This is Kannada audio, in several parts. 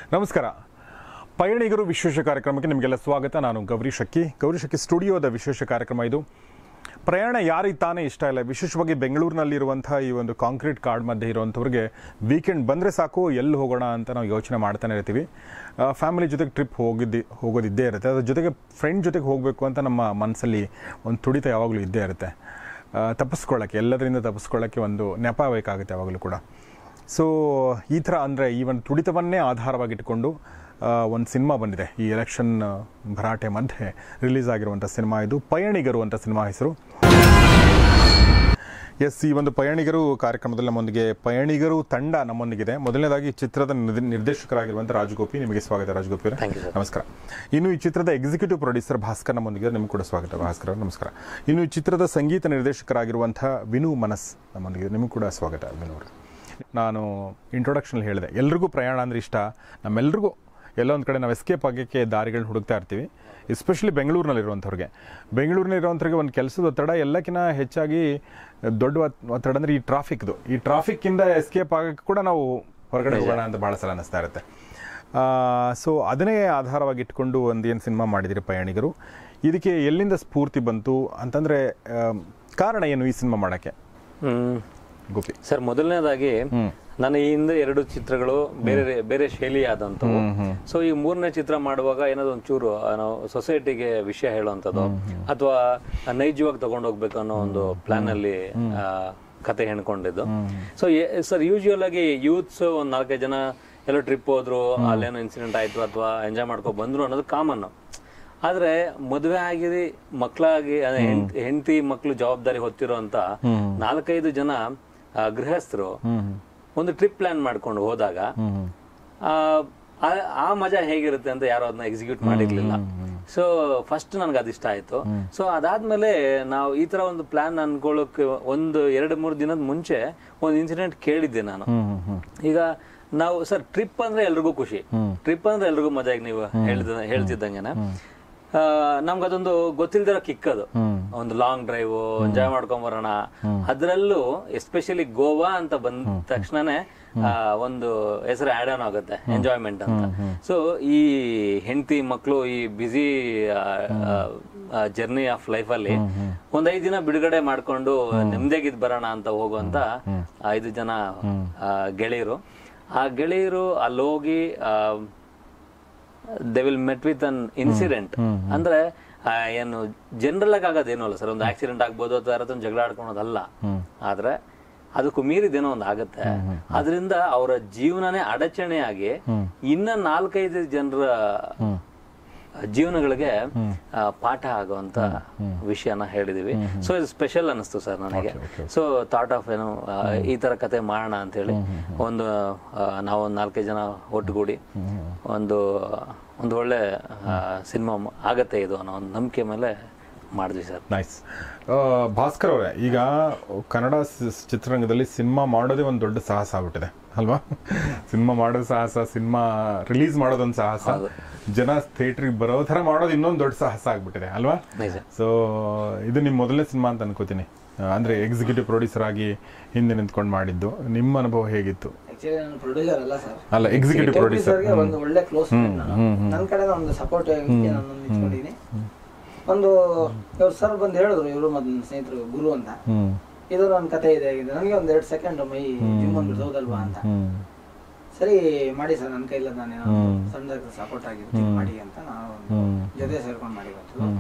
ನಮಸ್ಕಾರ ಪಯಣಿಗರು ವಿಶೇಷ ಕಾರ್ಯಕ್ರಮಕ್ಕೆ ನಿಮಗೆಲ್ಲ ಸ್ವಾಗತ ನಾನು ಗೌರಿ ಶಕ್ಕಿ ಗೌರಿ ಶಕ್ಕಿ ಸ್ಟುಡಿಯೋದ ವಿಶೇಷ ಕಾರ್ಯಕ್ರಮ ಇದು ಪ್ರಯಾಣ ಯಾರಿಗೆ ತಾನೇ ಇಷ್ಟ ಇಲ್ಲ ವಿಶೇಷವಾಗಿ ಬೆಂಗಳೂರಿನಲ್ಲಿರುವಂಥ ಈ ಒಂದು ಕಾಂಕ್ರೀಟ್ ಕಾರ್ಡ್ ಮಧ್ಯೆ ಇರುವಂಥವ್ರಿಗೆ ವೀಕೆಂಡ್ ಬಂದರೆ ಸಾಕು ಎಲ್ಲಿ ಹೋಗೋಣ ಅಂತ ನಾವು ಯೋಚನೆ ಮಾಡ್ತಾನೆ ಇರ್ತೀವಿ ಫ್ಯಾಮಿಲಿ ಜೊತೆಗೆ ಟ್ರಿಪ್ ಹೋಗಿದ್ದಿ ಹೋಗೋದಿದ್ದೇ ಇರುತ್ತೆ ಅದ್ರ ಜೊತೆಗೆ ಫ್ರೆಂಡ್ ಜೊತೆಗೆ ಹೋಗಬೇಕು ಅಂತ ನಮ್ಮ ಮನಸ್ಸಲ್ಲಿ ಒಂದು ತುಡಿತ ಯಾವಾಗಲೂ ಇದ್ದೇ ಇರುತ್ತೆ ಆ, ತಪ್ಪಿಸ್ಕೊಳ್ಳೋಕ್ಕೆ ಎಲ್ಲದರಿಂದ ತಪ್ಪಿಸ್ಕೊಳ್ಳೋಕ್ಕೆ ಒಂದು ನೆಪ ಬೇಕಾಗುತ್ತೆ ಯಾವಾಗಲೂ ಕೂಡ ಸೊ ಈ ಥರ ಅಂದರೆ ಈ ಒಂದು ತುಡಿತವನ್ನೇ ಆಧಾರವಾಗಿಟ್ಟುಕೊಂಡು ಒಂದು ಸಿನಿಮಾ ಬಂದಿದೆ ಈ ಎಲೆಕ್ಷನ್ ಭರಾಟೆ ಮಧ್ಯೆ ರಿಲೀಸ್ ಆಗಿರುವಂಥ ಸಿನಿಮಾ ಇದು ಪಯಣಿಗರು ಅಂತ ಸಿನಿಮಾ ಹೆಸರು ಎಸ್ ಈ ಒಂದು ಪಯಣಿಗರು ಕಾರ್ಯಕ್ರಮದಲ್ಲಿ ನಮ್ಮೊಂದಿಗೆ ಪಯಣಿಗರು ತಂಡ ನಮ್ಮೊಂದಿಗಿದೆ ಮೊದಲನೇದಾಗಿ ಚಿತ್ರದ ನಿರ್ದೆ- ನಿರ್ದೇಶಕರಾಗಿರುವಂಥ ರಾಜಗೋಪಿ ನಿಮಗೆ ಸ್ವಾಗತ ರಾಜಗೋಪಿ ಅವರೇ Thank you, sir. ನಮಸ್ಕಾರ ಇನ್ನು ಈ ಚಿತ್ರದ ಎಕ್ಸಿಕ್ಯೂಟಿವ್ ಪ್ರೊಡ್ಯೂಸರ್ ಭಾಸ್ಕರ್ ನಮ್ಮೊಂದಿಗೆ ನಿಮ್ಗೆ ಕೂಡ ಸ್ವಾಗತ ಭಾಸ್ಕರ್ ಅವ್ರೆ, ನಮಸ್ಕಾರ ಇನ್ನು ಈ ಚಿತ್ರದ ಸಂಗೀತ ನಿರ್ದೇಶಕರಾಗಿರುವಂಥ ವಿನು ಮನಸ್ ನಮ್ಮೊಂದಿಗೆ ನಿಮಗೂ ಕೂಡ ಸ್ವಾಗತ ವಿನು ಅವರು ನಾನು ಇಂಟ್ರೊಡಕ್ಷನ್ ಹೇಳಿದೆ ಎಲ್ರಿಗೂ ಪ್ರಯಾಣ ಅಂದ್ರೆ ಇಷ್ಟ ನಮ್ಮೆಲ್ರಿಗೂ ಎಲ್ಲೋ ಒಂದು ಕಡೆ ನಾವು ಎಸ್ಕೇಪ್ ಆಗೋಕ್ಕೆ ದಾರಿಗಳನ್ನ ಹುಡುಕ್ತಾ ಇರ್ತೀವಿ ಎಸ್ಪೆಷಲಿ ಬೆಂಗಳೂರಿನಲ್ಲಿರುವಂಥವ್ರಿಗೆ ಬೆಂಗಳೂರಿನಲ್ಲಿರುವಂಥವ್ರಿಗೆ ಒಂದು ಕೆಲಸದ ಒತ್ತಡ ಎಲ್ಲಕ್ಕಿಂತ ಹೆಚ್ಚಾಗಿ ದೊಡ್ಡ ಒತ್- ಒತ್ತಡ ಅಂದರೆ ಈ ಟ್ರಾಫಿಕ್ದು ಈ ಟ್ರಾಫಿಕ್ಕಿಂದ ಎಸ್ಕೇಪ್ ಆಗೋಕ್ಕೆ ಕೂಡ ನಾವು ಹೊರಗಡೆ ಹೋಗೋಣ ಅಂತ ಭಾಳ ಸಲ ಅನ್ನಿಸ್ತಾ ಇರುತ್ತೆ ಸೊ ಅದನ್ನೇ ಆಧಾರವಾಗಿ ಇಟ್ಕೊಂಡು ಒಂದು ಏನು ಸಿನಿಮಾ ಮಾಡಿದಿರಿ ಪಯಣಿಗರು ಇದಕ್ಕೆ ಎಲ್ಲಿಂದ ಸ್ಫೂರ್ತಿ ಬಂತು ಅಂತಂದರೆ ಕಾರಣ ಏನು ಈ ಸಿನಿಮಾ ಮಾಡೋಕ್ಕೆ ಹ್ಮ್ ಗೋಪಿ ಸರ್ ಮೊದಲನೇದಾಗಿ ನನ್ನ ಈ ಹಿಂದೆ ಎರಡು ಚಿತ್ರಗಳು ಬೇರೆ ಬೇರೆ ಶೈಲಿಯಾದಂಥವು ಸೊ ಈ ಮೂರನೇ ಚಿತ್ರ ಮಾಡುವಾಗ ಏನಾದ್ರು ಒಂಚೂರು ಆ, ನಾವು ಸೊಸೈಟಿಗೆ ವಿಷಯ ಹೇಳುವಂಥದ್ದು ಅಥವಾ ನೈಜವಾಗಿ ತಗೊಂಡೋಗ್ಬೇಕು ಅನ್ನೋ ಒಂದು ಪ್ಲಾನ್ ಅಲ್ಲಿ ಆ, ಕತೆ ಹೆಣ್ಕೊಂಡಿದ್ದು ಸೊ ಸರ್ ಯೂಶುವಲ್ ಆಗಿ ಯೂತ್ಸ್ ಒಂದ್ ನಾಲ್ಕೈದು ಜನ ಎಲ್ಲೋ ಟ್ರಿಪ್ ಹೋದ್ರು ಅಲ್ಲೇನೋ ಇನ್ಸಿಡೆಂಟ್ ಆಯ್ತು ಅಥವಾ ಎಂಜಾಯ್ ಮಾಡ್ಕೊ ಬಂದ್ರು ಅನ್ನೋದು ಕಾಮನ್ ಆದ್ರೆ ಮದುವೆ ಆಗಿ ಮಕ್ಕಳಾಗಿ ಹೆಂಡತಿ ಮಕ್ಕಳು ಜವಾಬ್ದಾರಿ ಹೊತ್ತಿರೋ ಅಂತ ನಾಲ್ಕೈದು ಜನ ಆ, ಗೃಹಸ್ಥರು ಒಂದು ಟ್ರಿಪ್ ಪ್ಲಾನ್ ಮಾಡ್ಕೊಂಡು ಹೋದಾಗ ಆ, ಆ- ಆ ಮಜಾ ಹೇಗಿರುತ್ತೆ ಅಂತ ಯಾರು ಅದನ್ನ ಎಕ್ಸಿಕ್ಯೂಟ್ ಮಾಡಿರ್ಲಿಲ್ಲ ಸೊ ಫಸ್ಟ್ ನನ್ಗೆ ಅದಿಷ್ಟ ಆಯ್ತು ಸೊ ಅದಾದ್ಮೇಲೆ ನಾವು ಈ ತರ ಒಂದು ಪ್ಲಾನ್ ಅನ್ಕೊಳ್ಳೋಕೆ ಒಂದು ಎರಡು ಮೂರು ದಿನದ ಮುಂಚೆ ಒಂದು ಇನ್ಸಿಡೆಂಟ್ ಕೇಳಿದ್ದೆ ನಾನು ಈಗ ನಾವು ಸರ್ ಟ್ರಿಪ್ ಅಂದ್ರೆ ಎಲ್ರಿಗೂ ಖುಷಿ ಟ್ರಿಪ್ ಅಂದ್ರೆ ಎಲ್ರಿಗೂ ಮಜಾ ಈಗ ನೀವು ಹೇಳ್ದ ಹೇಳ್ತಿದ್ದಂಗೆನೆ ಆ, ನಮ್ಗೆ ಅದೊಂದು ಗೊತ್ತಿಲ್ದಿರೋ ಕಿಕ್ ಅದು ಒಂದು ಲಾಂಗ್ ಡ್ರೈವ್ ಎಂಜಾಯ್ ಮಾಡ್ಕೊಂಡ್ ಬರೋಣ ಅದ್ರಲ್ಲೂ ಎಸ್ಪೆಷಲಿ ಗೋವಾ ಅಂತ ಬಂದ ತಕ್ಷಣನೇ ಆ, ಒಂದು ಹೆಸರು ಆಡ್ ಆನ್ ಆಗುತ್ತೆ ಎಂಜಾಯ್ಮೆಂಟ್ ಅಂತ ಸೊ ಈ ಹೆಂಡತಿ ಮಕ್ಕಳು ಈ ಬ್ಯುಸಿ ಜರ್ನಿ ಆಫ್ ಲೈಫ್ ಅಲ್ಲಿ ಒಂದ್ ಐದ್ ದಿನ ಬಿಡುಗಡೆ ಮಾಡ್ಕೊಂಡು ನೆಮ್ಮದಿಯಾಗಿದ್ ಬರೋಣ ಅಂತ ಹೋಗುವಂತ ಐದು ಜನ ಆ, ಗೆಳೆಯರು ಆ ಗೆಳೆಯರು ಅಲ್ಲಿ ಹೋಗಿ ಆ, they will met with an incident ಅಂದ್ರೆ ಆ, ಏನು ಜನರಲ್ ಆಗಿ ಆಗೋದೇನೋ ಅಲ್ಲ ಸರ್ ಒಂದು ಆಕ್ಸಿಡೆಂಟ್ ಆಗ್ಬೋದು ಅಥವಾ ಯಾರ ಹತ್ರ ಜಗಳ ಆಡ್ಕೊಳೋದಲ್ಲ ಆದ್ರೆ ಅದಕ್ಕೂ ಮೀರಿದೇನೋ ಒಂದು ಆಗತ್ತೆ ಅದರಿಂದ ಅವರ ಜೀವನನೇ ಅಡಚಣೆಯಾಗಿ ಇನ್ನ ನಾಲ್ಕೈದು ಜನರ ಜೀವನಗಳಿಗೆ ಆ, ಪಾಠ ಆಗುವಂತ ವಿಷಯನ ಹೇಳಿದೀವಿ ಸೊ ಇದು ಸ್ಪೆಷಲ್ ಅನಿಸ್ತು ಸರ್ ನನಗೆ ಸೊ ಥಾಟ್ ಆಫ್ ಏನು ಆ, ಈ ತರ ಕತೆ ಮಾಡೋಣ ಅಂತ ಹೇಳಿ ಒಂದು ಆ, ನಾವು ಒಂದು ನಾಲ್ಕೈದು ಜನ ಒಟ್ಟುಗೂಡಿ ಒಂದು ಒಂದು ಒಳ್ಳೆ ಸಿನಿಮಾ ಆಗತ್ತೆ ಇದು ಅನ್ನೋ ಒಂದು ನಂಬಿಕೆ ಮೇಲೆ ಮಾಡಿದ್ವಿ ಸರ್ ನೈಸ್ ಭಾಸ್ಕರ್ ಅವರೇ ಈಗ ಕನ್ನಡ ಸ್- ಚಿತ್ರರಂಗದಲ್ಲಿ ಸಿನಿಮಾ ಮಾಡೋದೇ ಒಂದು ದೊಡ್ಡ ಸಾಹಸ ಆಗ್ಬಿಟ್ಟಿದೆ ಅಲ್ವಾ ಸಿನಿಮಾ ಮಾಡೋದು ಸಾಹಸ ಸಿನಿಮಾ ರಿಲೀಸ್ ಮಾಡೋದೊಂದು ಸಾಹಸ ಜನ ಥಿಯೇಟ್ರಿಗೆ ಬರೋ ಥರ ಮಾಡೋದು ಇನ್ನೊಂದು ದೊಡ್ಡ ಸಾಹಸ ಆಗ್ಬಿಟ್ಟಿದೆ ಅಲ್ವಾ ನಿಜ ಸೊ ಇದು ನಿಮ್ಮ ಮೊದಲನೇ ಸಿನಿಮಾ ಅಂತ ಅನ್ಕೋತೀನಿ ಆ, ಅಂದ್ರೆ ಎಕ್ಸಿಕ್ಯೂಟಿವ್ ಪ್ರೊಡ್ಯೂಸರ್ ಆಗಿ ಹಿಂದೆ ನಿಂತ್ಕೊಂಡು ಮಾಡಿದ್ದು ನಿಮ್ಮ ಅನುಭವ ಹೇಗಿತ್ತು ಆಕ್ಚುಲಿ ನಾನು ಪ್ರೊಡ್ಯೂಸರ್ ಅಲ್ಲ ಸರ್ ಅಲ್ಲ ಎಕ್ಸಿಕ್ಯೂಟಿವ್ ಪ್ರೊಡ್ಯೂಸರ್ ಪ್ರೊಡ್ಯೂಸರ್ಗೆ ಒಂದು ಒಳ್ಳೆ ಕ್ಲೋಸ್ ನನ್ನ ಕಡೆ ಒಂದು ಸಪೋರ್ಟ್ ನಾನು ನಿಂತ್ಕೊಂಡಿದ್ದೀನಿ ಒಂದು ಇವ್ರು ಸರ್ ಬಂದು ಹೇಳಿದ್ರು ಇವರು ಮತ್ತು ನನ್ನ ಸ್ನೇಹಿತರು ಗುರು ಅಂತ ಹ್ಮ್ ಇದು ನನ್ನ ಕತೆ ಇದೆ ಆಗಿದೆ ನನಗೆ ಒಂದು ಎರಡು ಸೆಕೆಂಡ್ ಮೈ ಜಿಮ್ ಬಂದ್ಬಿಟ್ಟು ಹೌದಲ್ವಾ ಅಂತ ಹ್ಮ್ ಸರಿ ಮಾಡಿ ಸರ್ ನನ್ನ ಕೈಲ್ಲ ನಾನು ಸಣ್ಣದಾಗಿ ಸಪೋರ್ಟ್ ಆಗಿರ್ತೀನಿ ಮಾಡಿ ಅಂತ ನಾವು ಒಂದು ಜೊತೆ ಸೇರ್ಕೊಂಡು ಮಾಡಿ ಬಂತು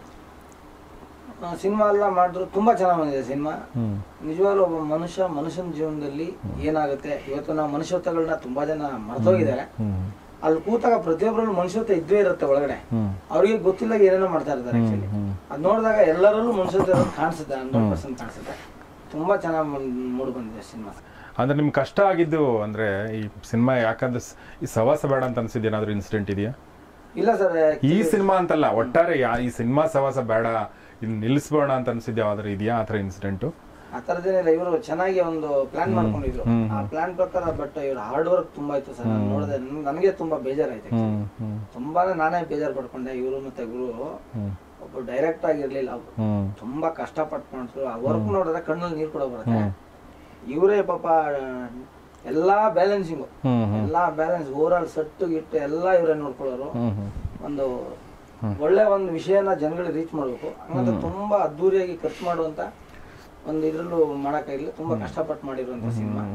ಸಿನಿಮಾ ಎಲ್ಲ ಮಾಡಿದ್ರು ತುಂಬಾ ಚೆನ್ನಾಗಿ ಬಂದಿದೆ ಸಿನಿಮಾ ಹ್ಮ್ ನಿಜವಾಗ್ಲೂ ಒಬ್ಬ ಮನುಷ್ಯ ಮನುಷ್ಯನ ಜೀವನದಲ್ಲಿ ಏನಾಗುತ್ತೆ ಇವತ್ತು ನಾವು ಮನುಷ್ಯತ್ವಗಳನ್ನ ತುಂಬಾ ಜನ ಮರ್ತೋಗಿದ್ದಾರೆ ಹ್ಮ್ ಅಲ್ಲಿ ಕೂತಾಗ ಪ್ರತಿಯೊಬ್ಬರಲ್ಲೂ ಮನುಷ್ಯತ್ವ ಇದ್ದೇ ಇರುತ್ತೆ ಒಳಗಡೆ ಹ್ಮ್ ಅವ್ರಿಗೆ ಗೊತ್ತಿಲ್ಲ ಏನೇನೋ ಮಾಡ್ತಾ ಇರ್ತಾರೆ ಆಕ್ಚುಲಿ ಅದ್ ನೋಡಿದಾಗ ಎಲ್ಲರಲ್ಲೂ ಮನುಷ್ಯತ್ವ ಇರೋದು ಕಾಣಿಸುತ್ತೆ ಹಂಡ್ರೆಡ್ ಪರ್ಸೆಂಟ್ ಕಾಣಿಸುತ್ತೆ ತುಂಬಾ ಚೆನ್ನಾಗಿ ಮೂಡ್ ಬಂದಿದೆ ಸಿನಿಮಾ ಅಂದ್ರೆ ನಿಮ್ಗೆ ಕಷ್ಟ ಆಗಿದ್ದು ಅಂದ್ರೆ ಈ ಸಿನಿಮಾ ಯಾಕಂದ್ರೆ ಸ್- ಈ ಸವಾಸ ಬೇಡ ಅಂತ ಅನ್ಸಿದ್ದು ಏನಾದ್ರು ಇನ್ಸಿಡೆಂಟ್ ಇದೆಯಾ ಇಲ್ಲ ಸರ್ ಈ ಸಿನಿಮಾ ಅಂತಲ್ಲ ಒಟ್ಟಾರೆ ಯಾ ಈ ಸಿನಿಮಾ ಸವಾಸ ಬೇಡ ಇದು ನಿಲ್ಲಿಸ್ಬೇಡ ಅಂತ ಅನ್ಸಿದ್ದು ಯಾವ್ದಾರು ಇದೆಯಾ ಆ ಥರ ಇನ್ಸಿಡೆಂಟು ಆ ಥರದ್ದೇನಿಲ್ಲ ಇವರು ಚೆನ್ನಾಗಿ ಒಂದು ಪ್ಲಾನ್ ಮಾಡ್ಕೊಂಡಿದ್ರು ಆ ಪ್ಲಾನ್ ಪ್ರಕಾರ ಬಟ್ ಇವ್ರ ಹಾರ್ಡ್ ವರ್ಕ್ ತುಂಬಾ ಇತ್ತು ಸರ್ ನಾನು ನೋಡಿದೆ ನನಗೆ ತುಂಬಾ ಬೇಜಾರಾಯ್ತು actually. ಹ್ಮ್ ಹ್ಮ್ ತುಂಬಾನೇ ನಾನೇ ಬೇಜಾರು ಪಡ್ಕೊಂಡೆ ಇವರು ಮತ್ತೆ ಗುರು ಹ್ಮ್ ಒಬ್ಬ ಡೈರೆಕ್ಟ್ ಆಗಿರ್ಲಿಲ್ಲ ಅವ್ರು ಹ್ಮ್ ತುಂಬಾ ಕಷ್ಟಪಟ್ಟು ಮಾಡಿದ್ರು ಆ ವರ್ಕ್ ನೋಡಿದ್ರೆ ಕಣ್ಣಲ್ಲಿ ನೀರು ಕೂಡ ಬರುತ್ತೆ ಇವರೇ ಪಾಪ ಎಲ್ಲಾ ಬ್ಯಾಲೆನ್ಸಿಂಗು ಎಲ್ಲಾ ಬ್ಯಾಲೆನ್ಸ್ ಓವರ್ ಆಲ್ ಸಟ್ಟು ಗಿಟ್ಟು ಎಲ್ಲ ಇವರೇ ನೋಡ್ಕೊಳ್ಳೋರು ಒಂದು ಒಳ್ಳೆ ಒಂದು ವಿಷಯನ ಜನಗಳಿಗೆ ರೀಚ್ ಮಾಡ್ಬೇಕು ಹಂಗಂತ ತುಂಬಾ ಅದ್ದೂರಿಯಾಗಿ ಖರ್ಚು ಮಾಡುವಂತ ಒಂದು ಇದ್ರಲ್ಲೂ ಮಾಡಕ್ಕಾಗಿಲ್ಲ ತುಂಬಾ ಕಷ್ಟಪಟ್ಟು ಮಾಡಿರುವಂತ ಸಿನಿಮಾ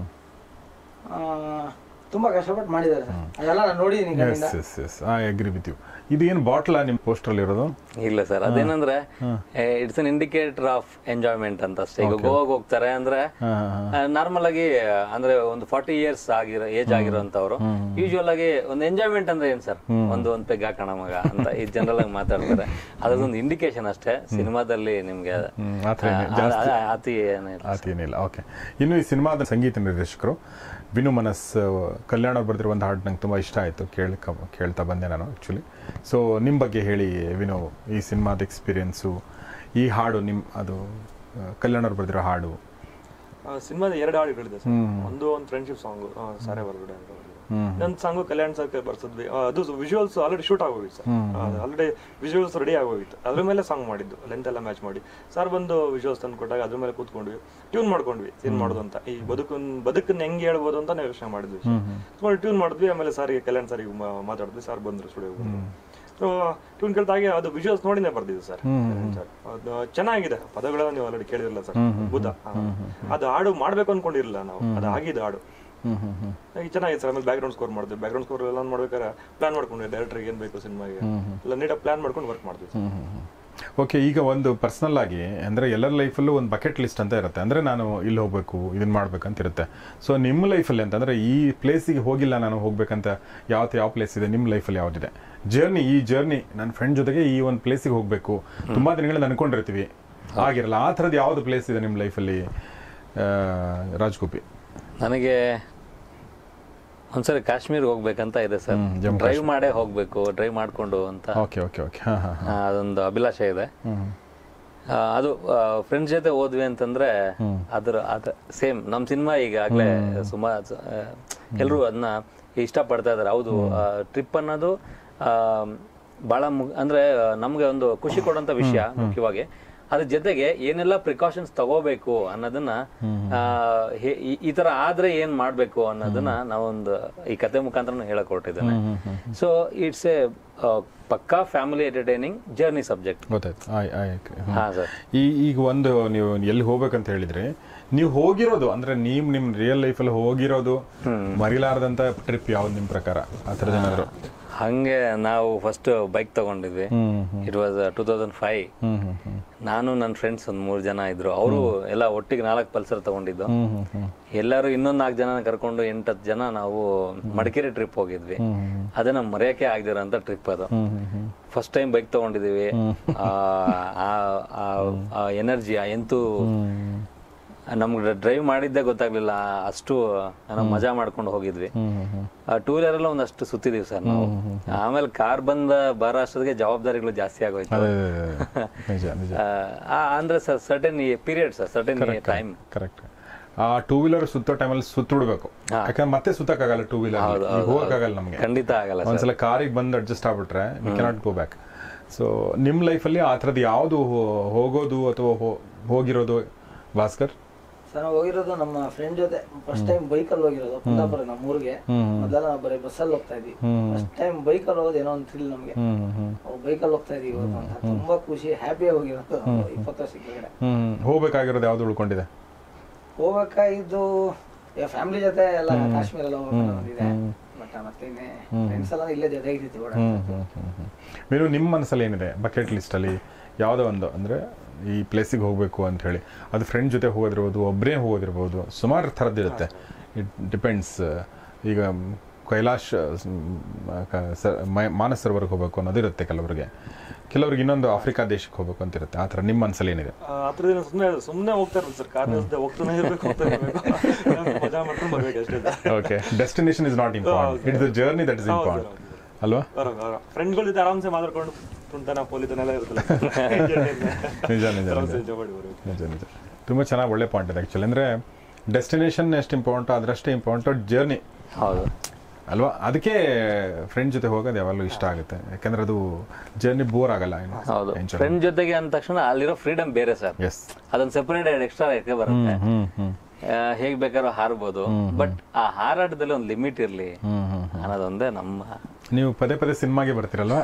ತುಂಬಾ ಕಷ್ಟಪಟ್ಟು ಮಾಡಿದ್ದಾರೆ ಸರ್ ಅದೆಲ್ಲ ನಾನು ನೋಡಿದೀನಿ ಕಣ್ಣಿಂದ yes yes yes I agree with you ಇದು ಏನು ಬಾಟ್ಲಾ ನಿಮ್ಮ ಪೋಸ್ಟರ್ ಇರೋದು ಇಲ್ಲ ಸರ್ ಅದೇನಂದ್ರೆ it's an indicator of enjoyment ಅಂತ ಅಷ್ಟೇ ಈಗ ಗೋವಾಗೆ ಹೋಗ್ತಾರೆ ಅಂದ್ರೆ ನಾರ್ಮಲ್ ಆಗಿ ಅಂದ್ರೆ ಒಂದು ಫಾರ್ಟಿ ಇಯರ್ಸ್ ಆಗಿರೋ ಏಜ್ ಆಗಿರೋಂಥವ್ರು ಯೂಶುವಲ್ ಆಗಿ ಒಂದು ಎಂಜಾಯ್ಮೆಂಟ್ ಅಂದ್ರೆ ಏನ್ ಸರ್ ಒಂದು ಒಂದು ಪೆಗ್ ಹಾಕೋಣ ಮಗ ಅಂತ ಈ ಜನರಲ್ ಆಗಿ ಮಾತಾಡ್ತಾರೆ ಅದೊಂದು ಇಂಡಿಕೇಶನ್ ಅಷ್ಟೇ ಸಿನಿಮಾದಲ್ಲಿ ನಿಮ್ಗೆ ಅದು- ಹ್ಮ್, ಆ ಥರ ಏನಿಲ್ಲ. ಆ- ಆ- ಆ- ಅತಿ ಏನಿಲ್ಲ ಅದೇನಿಲ್ಲ ಓಕೆ ಇನ್ನು ಈ ಸಿನಿಮಾದ ಸಂಗೀತ ನಿರ್ದೇಶಕರು ವಿನು ಮನಸ್ ಕಲ್ಯಾಣ ಅವ್ರು ಬರೆದಿರೋ ಒಂದು ಹಾಡು ನಂಗೆ ತುಂಬ ಇಷ್ಟ ಆಯಿತು ಕೇಳ್ಕ ಕೇಳ್ತಾ ಬಂದೆ ನಾನು ಆ್ಯಕ್ಚುಲಿ ಸೊ ನಿಮ್ಮ ಬಗ್ಗೆ ಹೇಳಿ ವಿನು ಈ ಸಿನಿಮಾದ ಎಕ್ಸ್ಪೀರಿಯನ್ಸು ಈ ಹಾಡು ನಿಮ್ಮ ಅದು ಆ, ಕಲ್ಯಾಣ ಅವ್ರು ಬರೆದಿರೋ ಹಾಡು ಸಿನಿಮಾದ ಎರಡು ಹಾಡುಗಳಿದೆ ಸರ್ ಒಂದು ಒಂದು ಫ್ರೆಂಡ್ಶಿಪ್ ಸಾಂಗ್ ಸಾರೆ ಹೊರಗಡೆ ಅಂತ ಇನ್ನೊಂದು ಸಾಂಗು ಕಲ್ಯಾಣ್ ಸರ್ ಬರ್ಸಿದ್ವಿ ಆ, ಅದು ವಿಜುವಲ್ಸ್ ಆಲ್ರೆಡಿ ಶೂಟ್ ಆಗೋಗಿತ್ತು ಸರ್ ಆಲ್ರೆಡಿ ವಿಜುವಲ್ಸ್ ರೆಡಿ ಆಗೋಗಿತ್ತು ಅದ್ರ ಮೇಲೆ ಸಾಂಗ್ ಮಾಡಿದ್ದು ಲೆಂತ್ ಎಲ್ಲ ಮ್ಯಾಚ್ ಮಾಡಿ ಸರ್ ಬಂದು ವಿಜುವಲ್ಸ್ ತಂದು ಕೊಟ್ಟಾಗ ಅದ್ರ ಮೇಲೆ ಕೂತ್ಕೊಂಡ್ವಿ ಟ್ಯೂನ್ ಮಾಡ್ಕೊಂಡ್ವಿ ಏನ್ ಮಾಡೋದು ಅಂತ ಈ ಬದುಕನ್ ಬದುಕನ್ನ ಹೆಂಗೆ ಹೇಳ್ಬೋದು ಅಂತ ನಾವು ಯೋಚನೆ ಮಾಡಿದ್ವಿ ಟ್ಯೂನ್ ಮಾಡಿದ್ವಿ ಆಮೇಲೆ ಸಾರಿಗೆ ಕಲ್ಯಾಣ್ ಸರಿಗೆ ಮಾತಾಡಿದ್ವಿ ಸರ್ ಬಂದ್ರು ಸ್ಟುಡಿಯೋ ಸೊ ಟ್ಯೂನ್ ಕೇಳ್ದಾಗೆ ಅದು ವಿಜುವಲ್ಸ್ ನೋಡಿನೇ ಬರ್ದಿದ್ದು ಸರ್ ಸರ್ ಅದು ಚೆನ್ನಾಗಿದೆ ಪದಗಳನ್ನ ನೀವು ಆಲ್ರೆಡಿ ಕೇಳಿರಲ್ಲ ಸರ್ ಅದ್ಭುತ ಹಾ. ಅದು ಹಾಡು ಮಾಡ್ಬೇಕು ಅನ್ಕೊಂಡಿರಲಿಲ್ಲ ನಾವು ಅದು ಆಗಿದೆ ಹಾಡು ಈಗ ಚೆನ್ನಾಗಿದೆ ಸರ್ ಆಮೇಲೆ ಬ್ಯಾಕ್ಗ್ರೌಂಡ್ ಸ್ಕೋರ್ ಮಾಡಿದ್ವಿ ಬ್ಯಾಕ್ಗ್ರೌಂಡ್ ಸ್ಕೋರ್ ಎಲ್ಲ ಮಾಡ್ಬೇಕಾದ್ರೆ ಪ್ಲಾನ್ ಮಾಡ್ಕೊಂಡ್ವಿ ಡೈರೆಕ್ಟರ್ಗೆ ಏನ್ ಬೇಕು ಸಿನಿಮಾಗೆ ಎಲ್ಲ ನೀಟಾಗಿ ಪ್ಲಾನ್ ಮಾಡ್ಕೊಂಡು ವರ್ಕ್ ಮಾಡಿದ್ವಿ ಸರ್. ಓಕೆ ಈಗ ಒಂದು ಪರ್ಸನಲ್ ಆಗಿ ಅಂದರೆ ಎಲ್ಲರ ಲೈಫಲ್ಲೂ ಒಂದು ಬಕೆಟ್ ಲಿಸ್ಟ್ ಅಂತ ಇರುತ್ತೆ ಅಂದರೆ ನಾನು ಇಲ್ಲಿ ಹೋಗಬೇಕು ಇದನ್ನ ಮಾಡ್ಬೇಕಂತ ಇರುತ್ತೆ ಸೊ ನಿಮ್ಮ ಲೈಫಲ್ಲಿ ಅಂತಂದರೆ ಈ ಪ್ಲೇಸಿಗೆ ಹೋಗಿಲ್ಲ ನಾನು ಹೋಗ್ಬೇಕಂತ ಯಾವತ್ತು ಯಾವ ಪ್ಲೇಸ್ ಇದೆ ನಿಮ್ಮ ಲೈಫಲ್ಲಿ ಯಾವುದಿದೆ ಜರ್ನಿ ಈ ಜರ್ನಿ ನನ್ನ ಫ್ರೆಂಡ್ ಜೊತೆಗೆ ಈ ಒಂದು ಪ್ಲೇಸಿಗೆ ಹೋಗಬೇಕು ತುಂಬ ದಿನಗಳಲ್ಲಿ ಅನ್ಕೊಂಡಿರ್ತೀವಿ ಆಗಿರಲ್ಲ ಆ ಥರದ್ದು ಯಾವುದು ಪ್ಲೇಸ್ ಇದೆ ನಿಮ್ಮ ಲೈಫಲ್ಲಿ ರಾಜ್ಗೋಪಿ ನನಗೆ ಒಂದ್ಸರಿ ಕಾಶ್ಮೀರ್ಗೆ ಹೋಗ್ಬೇಕಂತ ಇದೆ ಸರ್ ಹ್ಮ್, ಜಮ್ಮು ಡ್ರೈವ್ ಮಾಡೇ ಹೋಗ್ಬೇಕು ಡ್ರೈವ್ ಮಾಡ್ಕೊಂಡು ಅಂತ ಓಕೆ ಓಕೆ ಓಕೆ ಹಾಂ ಹಾಂ ಆ, ಅದೊಂದು ಅಭಿಲಾಷೆ ಇದೆ ಹ್ಞೂ ಆ, ಅದು ಫ್ರೆಂಡ್ಸ್ ಜೊತೆ ಹೋದ್ವಿ ಅಂತಂದ್ರೆ ಅದ್ರ ಅದ ಸೇಮ್ ನಮ್ ಸಿನಿಮಾ ಈಗಾಗಲೇ ಸುಮಾರು ಎಲ್ಲರೂ ಅದನ್ನ ಇಷ್ಟಪಡ್ತಾ ಇದಾರೆ ಹೌದು ಟ್ರಿಪ್ ಅನ್ನೋದು ಆ, ಬಹಳ ಮು- ಅಂದ್ರೆ ನಮ್ಗೆ ಒಂದು ಖುಷಿ ಕೊಡುವಂತ ವಿಷಯ ಮುಖ್ಯವಾಗಿ ಅದ್ರ ಜೊತೆಗೆ ಏನೆಲ್ಲ ಪ್ರಿಕಾಷನ್ಸ್ ತಗೋಬೇಕು ಅನ್ನೋದನ್ನ ಆ, ಹೇ- ಈ- ಈ ತರ ಆದ್ರೆ ಏನ್ ಮಾಡ್ಬೇಕು ಅನ್ನೋದನ್ನ ನಾವೊಂದು ಈ ಕತೆ ಮುಖಾಂತರ ಹೇಳಕ್ ಹೊರಟಿದ್ದೇನೆ ಸೊ ಇಟ್ಸ್ ಎ ಪಕ್ಕಾ ಫ್ಯಾಮಿಲಿ ಎಂಟರ್ಟೈನಿಂಗ್ ಜರ್ನಿ ಸಬ್ಜೆಕ್ಟ್ ಗೊತ್ತಾಯ್ತು ಆಯ್ ಆಯ್ ಹಾ ಸರ್ ಈ ಈಗ ಒಂದು ನೀವು ಎಲ್ಲಿ ಹೋಗ್ಬೇಕಂತ ಹೇಳಿದ್ರೆ ನೀವು ಹೋಗಿರೋದು ಅಂದ್ರೆ ನೀವು ನಿಮ್ ರಿಯಲ್ ಲೈಫಲ್ಲಿ ಹೋಗಿರೋದು ಮರಿಲಾರದಂತ ಟ್ರಿಪ್ ಯಾವ್ದು ನಿಮ್ ಪ್ರಕಾರ ಆ ಥರದ ಏನಾದ್ರು ಹಂಗೆ ನಾವು ಫಸ್ಟ್ ಬೈಕ್ ತಗೊಂಡಿದ್ವಿ it was two thousand five ನಾನು ನನ್ನ ಫ್ರೆಂಡ್ಸ್ ಒಂದ್ ಮೂರ್ ಜನ ಇದ್ರು ಅವರು ಎಲ್ಲ ಒಟ್ಟಿಗೆ ನಾಲ್ಕು ಪಲ್ಸರ್ ತಗೊಂಡಿದ್ದು ಎಲ್ಲರೂ ಇನ್ನೊಂದ್ ನಾಲ್ಕು ಜನ ಕರ್ಕೊಂಡು ಎಂಟತ್ತು ಜನ ನಾವು ಮಡಿಕೇರಿ ಟ್ರಿಪ್ ಹೋಗಿದ್ವಿ ಅದನ್ನ ಮರೆಯಕ್ಕೆ ಆಗದಿರೋಂಥ ಟ್ರಿಪ್ ಅದು ಫಸ್ಟ್ ಟೈಮ್ ಬೈಕ್ ತಗೊಂಡಿದೀವಿ ಆ ಎನರ್ಜಿ ಆ ಎಂತೂ ನಮ್ಗೆ ಡ್ರೈವ್ ಮಾಡಿದ್ದೇ ಗೊತ್ತಾಗ್ಲಿಲ್ಲ ಅಷ್ಟು ನಾವು ಮಜಾ ಮಾಡ್ಕೊಂಡು ಹೋಗಿದ್ವಿ ಟೂ ವೀಲರ್ ಎಲ್ಲ ಒಂದಷ್ಟು ಸುತ್ತಿದೀವಿ ಸರ್ ನಾವು ಆಮೇಲೆ ಕಾರ್ ಬಂದ ಬರೋ ಅಷ್ಟೊತ್ತಿಗೆ ಜವಾಬ್ದಾರಿಗಳು ಜಾಸ್ತಿ ಆಗೋಯ್ತು ಅದೇ ಅದೇ, ಅದೇ. ನಿಜ ನಿಜ ಆ, ಅಂದ್ರೆ certain period sir certain time correct ಆ ಟೂ ವೀಲರ್ ಸುತ್ತೋ ಟೈಮಲ್ಲಿ ಸುತ್ತಿಡ್ಬೇಕು ಯಾಕಂದ್ರೆ ಮತ್ತೆ ಸುತ್ತಕ್ಕಾಗಲ್ಲ ಟೂ ವೀಲರ್ ಹೋಗಕ್ಕಾಗಲ್ಲ ನಮ್ಗೆ ಖಂಡಿತ ಆಗಲ್ಲ ಸರ್ ಒಂದ್ಸಲ ಕಾರಿಗೆ ಬಂದು ಅಡ್ಜಸ್ಟ್ ಆಗ್ಬಿಟ್ರೆ we cannot go back so ನಿಮ್ಮ ಲೈಫಲ್ಲಿ ಆ ಥರದ್ದು ಯಾವುದು ಹೋಗೋದು ಅಥವಾ ಹೋ- ಹೋಗಿರೋದು ಭಾಸ್ಕರ್ ಸರ್ ನಾವು ಹೋಗಿರೋದು ನಮ್ಮ ಫ್ರೆಂಡ್ ಜೊತೆ ಫಸ್ಟ್ ಟೈಮ್ ಬೈಕಲ್ಲಿ ಹೋಗಿರೋದು ಕುಂದಾಪುರ ನಮ್ಮ ಊರಿಗೆ ಮೊದಲ ನಾವು ಬರೀ ಬಸ್ಸಲ್ಲಿ ಹೋಗ್ತಾ ಇದ್ವಿ ಫಸ್ಟ್ ಟೈಮ್ ಬೈಕಲ್ಲಿ ಹೋಗೋದು ಏನೋ ಒಂದು ಥ್ರಿಲ್ ನಮಗೆ ಬೈಕಲ್ಲಿ ಹೋಗ್ತಾ ಇದೀವಿ ಇವತ್ತು ಅಂತ ತುಂಬಾ ಖುಷಿ ಹ್ಯಾಪಿಯಾಗಿ ಹೋಗಿರೋದು ಇಪ್ಪತ್ತು ವರ್ಷದ ಕೆಳಗಡೆ ಹ್ಮ್ ಹೋಗ್ಬೇಕಾಗಿರೋದು ಯಾವ್ದು ಉಳ್ಕೊಂಡಿದೆ ಹೋಗ್ಬೇಕಾಗಿದ್ದು ಫ್ಯಾಮಿಲಿ ಜೊತೆ ಎಲ್ಲ ಕಾಶ್ಮೀರ ಎಲ್ಲ ಹೋಗ್ಬೇಕು ಅನ್ನೋದಿದೆ ಬಟ್ ಮತ್ತೆ ಫ್ರೆಂಡ್ಸ್ ಎಲ್ಲ ಇಲ್ಲೇ ಜೊತೆ ಇರ್ತೀವಿ ಓಡಾಡ್ತಾ ಇರ್ತೀವಿ. మీరు ನಿಮ್ಮ ಮನಸ್ಸಲ್ಲಿ ಏನಿದೆ ಬಕೆಟ್ ಲಿಸ್ಟಲ್ಲಿ ಯಾವುದೋ ಒಂದು ಅಂದರೆ ಈ ಪ್ಲೇಸಿಗೆ ಹೋಗಬೇಕು ಅಂತ ಹೇಳಿ ಅದು ಫ್ರೆಂಡ್ ಜೊತೆ ಹೋಗೋದಿರ್ಬೋದು ಒಬ್ಬರೇ ಹೋಗೋದಿರ್ಬೋದು ಸುಮಾರು ಥರದ್ದಿರುತ್ತೆ ಇಟ್ ಡಿಪೆಂಡ್ಸ್ ಈಗ ಕೈಲಾಶ್ ಮ್, ಕ- ಸ- ಮೈ- ಮಾನಸ್ ಸರೋವರ್ಗೆ ಹೋಗಬೇಕು ಅನ್ನೋದಿರುತ್ತೆ ಕೆಲವರಿಗೆ ಕೆಲವ್ರಿಗೆ ಇನ್ನೊಂದು ಆಫ್ರಿಕಾ ದೇಶಕ್ಕೆ ಹೋಗಬೇಕು ಅಂತ ಇರುತ್ತೆ ಆ ಥರ ನಿಮ್ಮ ಮನಸ್ಸಲ್ಲಿ ಏನಿದೆ ಆ ಆ ಥರ ದಿನ ಸುಮ್ಮನೆ ಸುಮ್ಮನೆ ಹೋಗ್ತಾ ಇರೋದು ಸರ್ ಕಾರ್ ನಿಲ್ಸದೆ ಹೋಗ್ತಾನೆ ಇರ್ಬೇಕು ಹೋಗ್ತಾನೆ ಇರ್ಬೇಕು ಮಜಾ ಮಾಡ್ಕೊಂಡು ಬರ್ಬೇಕು ಅಷ್ಟೇ okay destination is not important it's the journey that is important ಅಲ್ವಾ ಫ್ರೆಂಡ್ಗಳ ಜೊತೆ ಆರಾಮ್ಸೆ ಮಾತಾಡ್ಕೊಂಡು ತುಂಟನ ಪೋಲಿತನೆಲ್ಲ ಇರುತ್ತಲ್ಲ ನಿಜ ನಿಜ ಆರಾಮ್ಸೆ ನಿಜ enjoy ಮಾಡಿ ಬರ್ಬೇಕು ನಿಜ ನಿಜ ತುಂಬ ಚೆನ್ನಾಗಿ ಒಳ್ಳೆ ಪಾಯಿಂಟ್ ಇದೆ ಆ್ಯಕ್ಚುಲಿ ಅಂದರೆ ಡೆಸ್ಟಿನೇಷನ್ ಎಷ್ಟು ಇಂಪಾರ್ಟೆಂಟ್ ಅದರಷ್ಟೇ ಇಂಪಾರ್ಟೆಂಟ್ ಜರ್ನಿ ಹೌದು ಅಲ್ವಾ ಅದಕ್ಕೆ ಫ್ರೆಂಡ್ ಜೊತೆ ಹೋಗೋದು ಯಾವಾಗಲೂ ಇಷ್ಟ ಆಗುತ್ತೆ ಯಾಕಂದ್ರೆ ಅದು ಜರ್ನಿ ಬೋರ್ ಆಗಲ್ಲ ಹೌದು ಫ್ರೆಂಡ್ ಜೊತೆಗೆ ಅಂದ ತಕ್ಷಣ ಅಲ್ಲಿರೋ ಫ್ರೀಡಮ್ ಬೇರೆ ಸರ್ ಎಸ್ ಅದನ್ನ ಸೆಪರೇಟ್ ಎಕ್ಸ್ಟ್ರಾ ಇಟ್ಕೆ ಬರುತ್ತೆ ಹ್ಮ್ ಹ್ಮ್ ಹೇಗ್ ಬೇಕಾದ್ರೂ ಹಾರ್ಬೋದು ಬಟ್ ಆ ಹಾರಾಟದಲ್ಲಿ ಒಂದು ಲಿಮಿಟ್ ಇರ್ಲಿ ಅನ್ನೋದೊಂದೇ ನಮ್ಮ ನೀವು ಪದೇ ಪದೇ ಸಿನಿಮಾಗೆ ಬರ್ತೀರಲ್ವಾ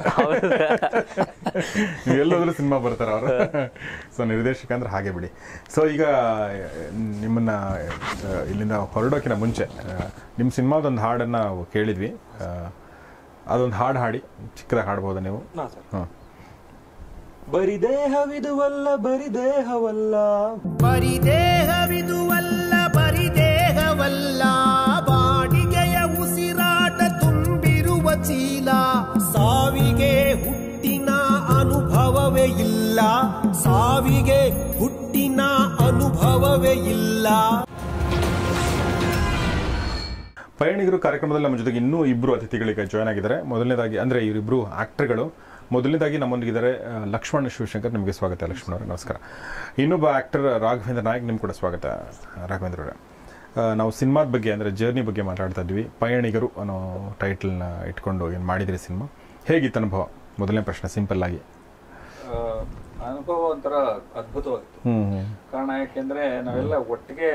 ನೀವು ಎಲ್ಲೋದ್ರೂ ಸಿನಿಮಾ ಬರ್ತಾರ ಅವರು ಸೊ ನಿರ್ದೇಶಕ ಅಂದ್ರೆ ಹಾಗೆ ಬಿಡಿ ಸೊ ಈಗ ನಿಮ್ಮನ್ನ ಆ, ಇಲ್ಲಿಂದ ಹೊರಡೋಕಿನ ಮುಂಚೆ ಆ, ನಿಮ್ಮ ಸಿನಿಮಾದೊಂದು ಹಾಡನ್ನ ನಾವು ಕೇಳಿದ್ವಿ ಆ, ಅದೊಂದು ಹಾಡು ಹಾಡಿ ಚಿಕ್ಕದಾಗಿ ಹಾಡ್ಬೋದಾ ನೀವು ನಾ ಸರ್ ಹಾಂ ಬರಿ ದೇಹವಿದುವಲ್ಲ ಬರಿ ದೇಹವಲ್ಲ ಪರಿದೇಹವಿದುವಲ್ಲ ಪರಿದೇಹವಲ್ಲ ಬಾಡಿಗೆಯ ಉಸಿರಾಟ ತುಂಬಿರುವ ಚೀಲ ಸಾವಿಗೆ ಹುಟ್ಟಿನ ಅನುಭವವೇ ಇಲ್ಲ ಸಾವಿಗೆ ಹುಟ್ಟಿನ ಅನುಭವವೇ ಇಲ್ಲ ಪಯಣಿಗರು ಕಾರ್ಯಕ್ರಮದಲ್ಲಿ ನಮ್ಮ ಜೊತೆಗೆ ಇನ್ನೂ ಇಬ್ಬರು ಅತಿಥಿಗಳಿಗೆ ಜಾಯ್ನ್ ಆಗಿದ್ದಾರೆ ಮೊದಲನೇದಾಗಿ ಅಂದ್ರೆ ಇವರಿಬ್ರು ಆಕ್ಟರ್ಗಳು ಮೊದಲನೇದಾಗಿ ನಮ್ಮೊಂದಿಗಿದ್ದಾರೆ ಆ, ಲಕ್ಷ್ಮಣ್ ಶಿವಶಂಕರ್ ನಿಮಗೆ ಸ್ವಾಗತ ಲಕ್ಷ್ಮಣ್ ಅವರೇ ನಮಸ್ಕಾರ ಇನ್ನೊಬ್ಬ ಆಕ್ಟರ್ ರಾಘವೇಂದ್ರ ನಾಯಕ್ ನಿಮ್ಗೆ ಕೂಡ ಸ್ವಾಗತ ರಾಘವೇಂದ್ರ ಅವರೇ ಆ, ನಾವು ಸಿನಿಮಾದ ಬಗ್ಗೆ ಅಂದರೆ ಜರ್ನಿ ಬಗ್ಗೆ ಮಾತಾಡ್ತಾ ಇದ್ವಿ ಪಯಣಿಗರು ಅನ್ನೋ ಟೈಟಲ್ನ ಇಟ್ಕೊಂಡು ಏನು ಮಾಡಿದ್ರಿ ಸಿನಿಮಾ ಹೇಗಿತ್ತು ಅನುಭವ ಮೊದಲನೇ ಪ್ರಶ್ನೆ ಸಿಂಪಲ್ ಆಗಿ ಆ, ಅನುಭವ ಒಂಥರ ಅದ್ಭುತವಾಗಿತ್ತು ಹ್ಮ್ ಕಾರಣ ಯಾಕೆಂದ್ರೆ ನಾವೆಲ್ಲ ಒಟ್ಟಿಗೆ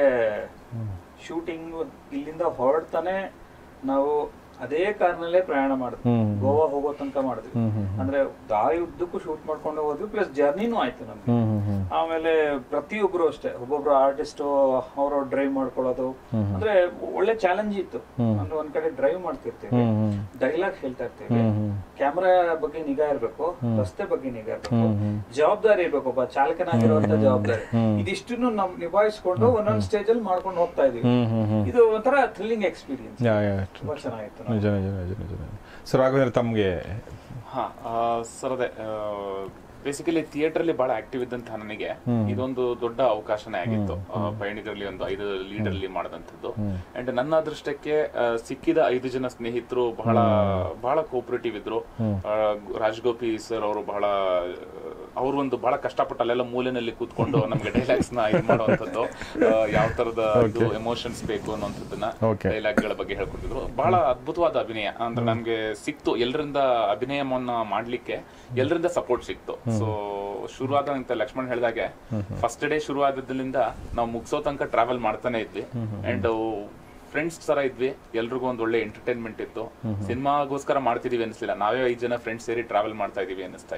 ಶೂಟಿಂಗ್ ಇಲ್ಲಿಂದ ಹೊರಡ್ತಾನೆ ನಾವು ಅದೇ ಕಾರ್ನಲ್ಲೇ ಪ್ರಯಾಣ ಮಾಡಿದ್ವಿ ಗೋವಾ ಹೋಗೋ ತನಕ ಮಾಡಿದ್ವಿ ಅಂದ್ರೆ ದಾರಿ ಉದ್ದಕ್ಕೂ ಶೂಟ್ ಮಾಡ್ಕೊಂಡು ಹೋದ್ವಿ ಪ್ಲಸ್ ಜರ್ನಿನೂ ಆಯ್ತು ನಮ್ಗೆ ಆಮೇಲೆ ಪ್ರತಿಯೊಬ್ರು ಅಷ್ಟೇ ಒಬ್ಬೊಬ್ರು ಆರ್ಟಿಸ್ಟ್ ಅವರು ಡ್ರೈವ್ ಮಾಡ್ಕೊಳ್ಳೋದು ಅಂದ್ರೆ ಒಳ್ಳೆ ಚಾಲೆಂಜ್ ಇತ್ತು ಅಂದ್ರೆ ಒಂದ್ ಕಡೆ ಡ್ರೈವ್ ಮಾಡ್ತಿರ್ತೀವಿ ಡೈಲಾಗ್ ಹೇಳ್ತಾ ಇರ್ತೀವಿ ಕ್ಯಾಮ್ರಾ ಬಗ್ಗೆ ನಿಗಾ ಇರ್ಬೇಕು ರಸ್ತೆ ಬಗ್ಗೆ ನಿಗಾ ಇರ್ಬೇಕು ಜವಾಬ್ದಾರಿ ಇರ್ಬೇಕು ಒಬ್ಬ ಚಾಲಕನಾಗಿರುವಂತ ಜವಾಬ್ದಾರಿ ಇದಿಷ್ಟನ್ನು ನಾವು ನಿಭಾಯಿಸ್ಕೊಂಡು ಒಂದೊಂದ್ ಸ್ಟೇಜ್ ಅಲ್ಲಿ ಮಾಡ್ಕೊಂಡು ಹೋಗ್ತಾ ಇದೀವಿ ಇದು ಒಂಥರ ಥ್ರಿಲ್ಲಿಂಗ್ ಎಕ್ಸ್ಪೀರಿಯನ್ಸ್ ಯಾ ಯಾ ತುಂಬಾ ಚೆನ್ನಾಗಿತ್ತು ನಿಜ ನಿಜ ನಿಜ ನಿಜ ಸೊ ರಾಘವೇಂದ್ರ ತಮಗೆ ಹಾ ಸರ್ ಅದೇ ಬೇಸಿಕಲಿ ಥಿಯೇಟರ್ ಅಲ್ಲಿ ಬಹಳ ಆಕ್ಟಿವ್ ಇದ್ದಂತಹ ನನಗೆ ಇದೊಂದು ದೊಡ್ಡ ಅವಕಾಶನೇ ಆಗಿತ್ತು ಆ, ಪಯಣಿಗರಲ್ಲಿ ಒಂದು ಐದು ಲೀಡರ್ ಅಲ್ಲಿ ಮಾಡಿದಂಥದ್ದು ಅಂಡ್ ನನ್ನ ಅದೃಷ್ಟಕ್ಕೆ ಆ, ಸಿಕ್ಕಿದ ಐದು ಜನ ಸ್ನೇಹಿತರು ಬಹಳ ಬಹಳ ಕೋಪರೇಟಿವ್ ಇದ್ರು ಆ, ರಾಜ್ಗೋಪಿ ಸರ್ ಅವರು ಬಹಳ ಅವರು ಒಂದು ಬಹಳ ಕಷ್ಟಪಟ್ಟು ಅಲ್ಲೆಲ್ಲ ಮೂಲೆನಲ್ಲಿ ಕೂತ್ಕೊಂಡು ನಮ್ಗೆ ಡೈಲಾಗ್ಸ್ ನ ಇದು ಮಾಡುವಂಥದ್ದು ಯಾವ ತರದ ಇದು ಎಮೋಷನ್ಸ್ ಬೇಕು ಅನ್ನೋಂಥದ್ದನ್ನ Okay. ಡೈಲಾಗ್ ಗಳ ಬಗ್ಗೆ ಹೇಳ್ಕೊಟ್ಟಿದ್ರು ಬಹಳ ಅದ್ಭುತವಾದ ಅಭಿನಯ ಅಂದ್ರೆ ನಮ್ಗೆ ಸಿಕ್ತು ಎಲ್ಲರಿಂದ ಅಭಿನಯವನ್ನ ಮಾಡ್ಲಿಕ್ಕೆ ಎಲ್ಲರಿಂದ ಸಪೋರ್ಟ್ ಸಿಕ್ತು ಸೊ ಶುರುವಾದ ಅಂತ ಲಕ್ಷ್ಮಣ್ ಹೇಳಿದಾಗೆ ಫಸ್ಟ್ ಡೇ ಶುರು ಆದದ್ರಿಂದ ನಾವು ಮುಗಿಸೋ ತನಕ ಟ್ರಾವೆಲ್ ಮಾಡ್ತಾನೆ ಇದ್ವಿ ಅಂಡ್ ಫ್ರೆಂಡ್ಸ್ ತರ ಇದ್ವಿ ಎಲ್ರಿಗೂ ಒಂದ್ ಒಳ್ಳೆ ಎಂಟರ್ಟೈನ್ಮೆಂಟ್ ಇತ್ತು ಸಿನಿಮಾಗೋಸ್ಕರ ಮಾಡ್ತಿದೀವಿ ಅನಿಸ್ಲಿಲ್ಲ ನಾವೇ ಐದ್ ಜನ ಫ್ರೆಂಡ್ಸ್ ಸೇರಿ ಟ್ರಾವೆಲ್ ಮಾಡ್ತಾ ಇದೀವಿ ಅನಿಸ್ತಾ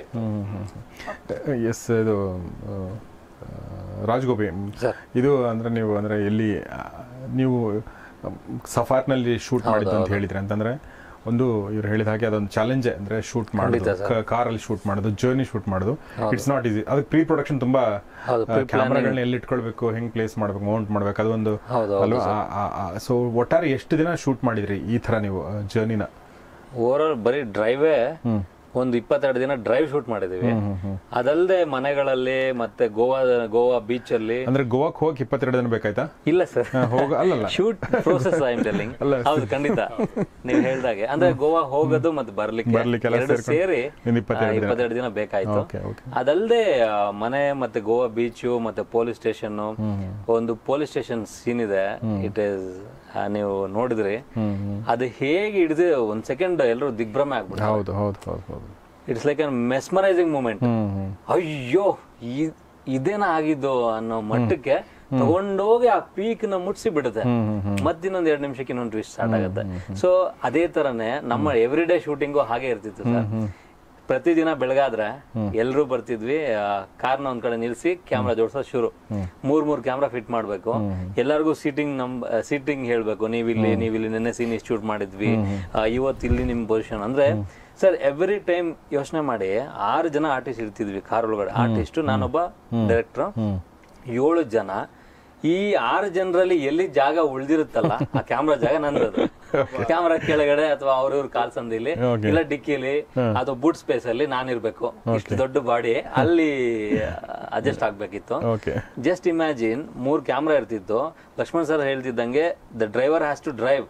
ಇತ್ತು ಎಸ್ ಇದು ಆ, ಆ, ರಾಜ್ಗೋಪಿ ಇದು ಅಂದ್ರೆ ನೀವು ಅಂದ್ರೆ ಎಲ್ಲಿ ಆ, ನೀವು ಸಫಾರ್ನಲ್ಲಿ ಶೂಟ್ ಮಾಡಿದ್ದು ಅಂತ ಹೇಳಿದ್ರಿ ಅಂತಂದ್ರೆ ಒಂದು ಇವ್ರು ಹೇಳಿದ ಹಾಗೆ ಅದೊಂದು ಚಾಲೆಂಜ್ ಅಂದ್ರೆ ಶೂಟ್ ಮಾಡೋದು ಕಾರಲ್ಲಿ ಶೂಟ್ ಮಾಡೋದು ಜರ್ನಿ ಶೂಟ್ ಮಾಡೋದು ಇಟ್ಸ್ ನಾಟ್ ಈಸಿ ಅದಕ್ಕೆ ಪ್ರೀ ಪ್ರೊಡಕ್ಷನ್ ತುಂಬಾ ಹೌದು, ಕ್ಯಾಮ್ರಾಗಳನ್ನ ಎಲ್ಲಿ ಇಟ್ಕೊಳ್ಬೇಕು ಹೆಂಗ್ ಪ್ಲೇಸ್ ಮಾಡ್ಬೇಕು ಮೌಂಟ್ ಮಾಡ್ಬೇಕು ಅದೊಂದು ಹೌದು, ಅಲ್ವಾ ಸೊ ಒಟ್ಟಾರೆ ಎಷ್ಟು ದಿನ ಶೂಟ್ ಮಾಡಿದ್ರಿ ಈ ತರ ನೀವು ಜರ್ನಿನ ಓವರ್ ಆಲ್ ಬರೀ ಡ್ರೈವೇ ಒಂದು ಇಪ್ಪತ್ತೆರಡು ದಿನ ಡ್ರೈವ್ ಶೂಟ್ ಮಾಡಿದೀವಿ ಅದಲ್ಲದೆ ಮನೆಗಳಲ್ಲಿ ಮತ್ತೆ ಗೋವಾ ಗೋವಾ ಬೀಚ್ ಅಲ್ಲಿ ಅಂದ್ರೆ ಗೋವಾಕ್ ಹೋಗಿ ಇಪ್ಪತ್ತೆರಡು ದಿನ ಬೇಕಾಯ್ತಾ ಇಲ್ಲ ಸರ್ ಹಾ, ಹೋಗ ಅಲ್ಲಲ್ಲ ಶೂಟ್ ಪ್ರೋಸೆಸ್ ಐ ಟೆಲ್ಲಿಂಗ್ ಅಲ್ಲ, ಹೌದು ಖಂಡಿತ ನೀವು ಹೇಳ್ದಾಗೆ ಅಂದ್ರೆ ಗೋವಾ ಹೋಗೋದು ಮತ್ತೆ ಬರ್ಲಿಕ್ಕೆ ಬರ್ಲಿಕ್ಕೆಲ್ಲ ಎರಡು ಸೇರ್ಕೊಂಡು ಸೇರಿ ಇನ್ನು ಇಪ್ಪತ್ತೆರಡು ದಿನ. ಇಪ್ಪತ್ತೆರಡು ದಿನ ಬೇಕಾಯ್ತು Okay, okay. ಅದಲ್ಲದೆ ಮನೆ ಮತ್ತೆ ಗೋವಾ ಬೀಚು ಮತ್ತೆ ಪೊಲೀಸ್ ಸ್ಟೇಷನ್ ಒಂದು ಪೊಲೀಸ್ ಸ್ಟೇಷನ್ ಸೀನ್ ಇದೆ ಇಟ್ ಇಸ್ ನೀವು ನೋಡಿದ್ರಿ ಅದು ಹೇಗೆ ಹಿಡಿದು ಒಂದ್ ಸೆಕೆಂಡ್ ಎಲ್ಲರೂ ದಿಗ್ಭ್ರಮೆ ಆಗ್ಬಿಡ್ತಾರೆ ಹೌದು ಹೌದು ಹೌದು ಹೌದು it's like an mesmerizing moment ಅಯ್ಯೋ ಇ- ಇದೇನ ಆಗಿದ್ದು ಅನ್ನೋ ಮಟ್ಟಕ್ಕೆ ತಗೊಂಡೋಗಿ ಆ ಪೀಕ್ ನ ಮುಟ್ಸಿ ಬಿಡುತ್ತೆ ಮತ್ತಿನ್ನೊಂದ್ ಎರಡ್ ನಿಮಿಷಕ್ಕೆ ಇನ್ನೊಂದು ಟ್ವಿಸ್ಟ್ ಸ್ಟಾರ್ಟ್ ಆಗುತ್ತೆ ಸೊ ಅದೇ ತರನೇ ನಮ್ಮ ಎವ್ರಿ ಡೇ ಶೂಟಿಂಗು ಹಾಗೆ ಇರ್ತಿತ್ತು ಸರ್ ಪ್ರತಿದಿನ ಬೆಳಗಾದ್ರೆ ಎಲ್ರೂ ಬರ್ತಿದ್ವಿ ಕಾರ್ನ ಒಂದ್ ಕಡೆ ನಿಲ್ಸಿ ಕ್ಯಾಮ್ರಾ ಜೋಡ್ಸೋದು ಶುರು ಮೂರ್ ಮೂರ್ ಕ್ಯಾಮ್ರಾ ಫಿಟ್ ಮಾಡ್ಬೇಕು ಎಲ್ಲರಿಗೂ ಸೀಟಿಂಗ್ ನಮ್ ಸೀಟಿಂಗ್ ಹೇಳ್ಬೇಕು ನೀವ್ ಇಲ್ಲಿ ನೀವ್ ಇಲ್ಲಿ ನಿನ್ನೆ ಸೀನ್ ಶೂಟ್ ಮಾಡಿದ್ವಿ ಆ, ಇವತ್ತು ಇಲ್ಲಿ ನಿಮ್ ಪೊಸಿಷನ್ ಅಂದ್ರೆ ಸರ್ ಎವ್ರಿ ಟೈಮ್ ಯೋಚನೆ ಮಾಡಿ ಆರು ಜನ ಆರ್ಟಿಸ್ಟ್ ಇರ್ತಿದ್ವಿ ಕಾರ್ ಒಳಗಡೆ ಆರ್ಟಿಸ್ಟ್ ನಾನೊಬ್ಬ ಡೈರೆಕ್ಟರ್ ಏಳು ಜನ ಈ ಆರು ಜನರಲ್ಲಿ ಎಲ್ಲಿ ಜಾಗ ಉಳ್ದಿರುತ್ತಲ್ಲ ಆ ಕ್ಯಾಮ್ರಾ ಜಾಗ ನಂದದು ಕ್ಯಾಮ್ರಾ ಕೆಳಗಡೆ ಅಥವಾ ಅವ್ರವ್ರ ಕಾಲ್ ಸಂದಿಲಿ Okay. ಇಲ್ಲ ಡಿಕ್ಕಿಲಿ ಅಥವಾ ಬೂಟ್ ಸ್ಪೇಸ್ ಅಲ್ಲಿ ನಾನಿರ್ಬೇಕು ಇಷ್ಟು ದೊಡ್ಡ ಬಾಡಿ ಅಲ್ಲಿ ಅಡ್ಜಸ್ಟ್ ಆಗ್ಬೇಕಿತ್ತು ಓಕೆ ಜಸ್ಟ್ ಇಮ್ಯಾಜಿನ್ ಮೂರ್ ಕ್ಯಾಮ್ರಾ ಇರ್ತಿತ್ತು ಲಕ್ಷ್ಮಣ್ ಸರ್ ಹೇಳ್ತಿದ್ದಂಗೆ the driver has to drive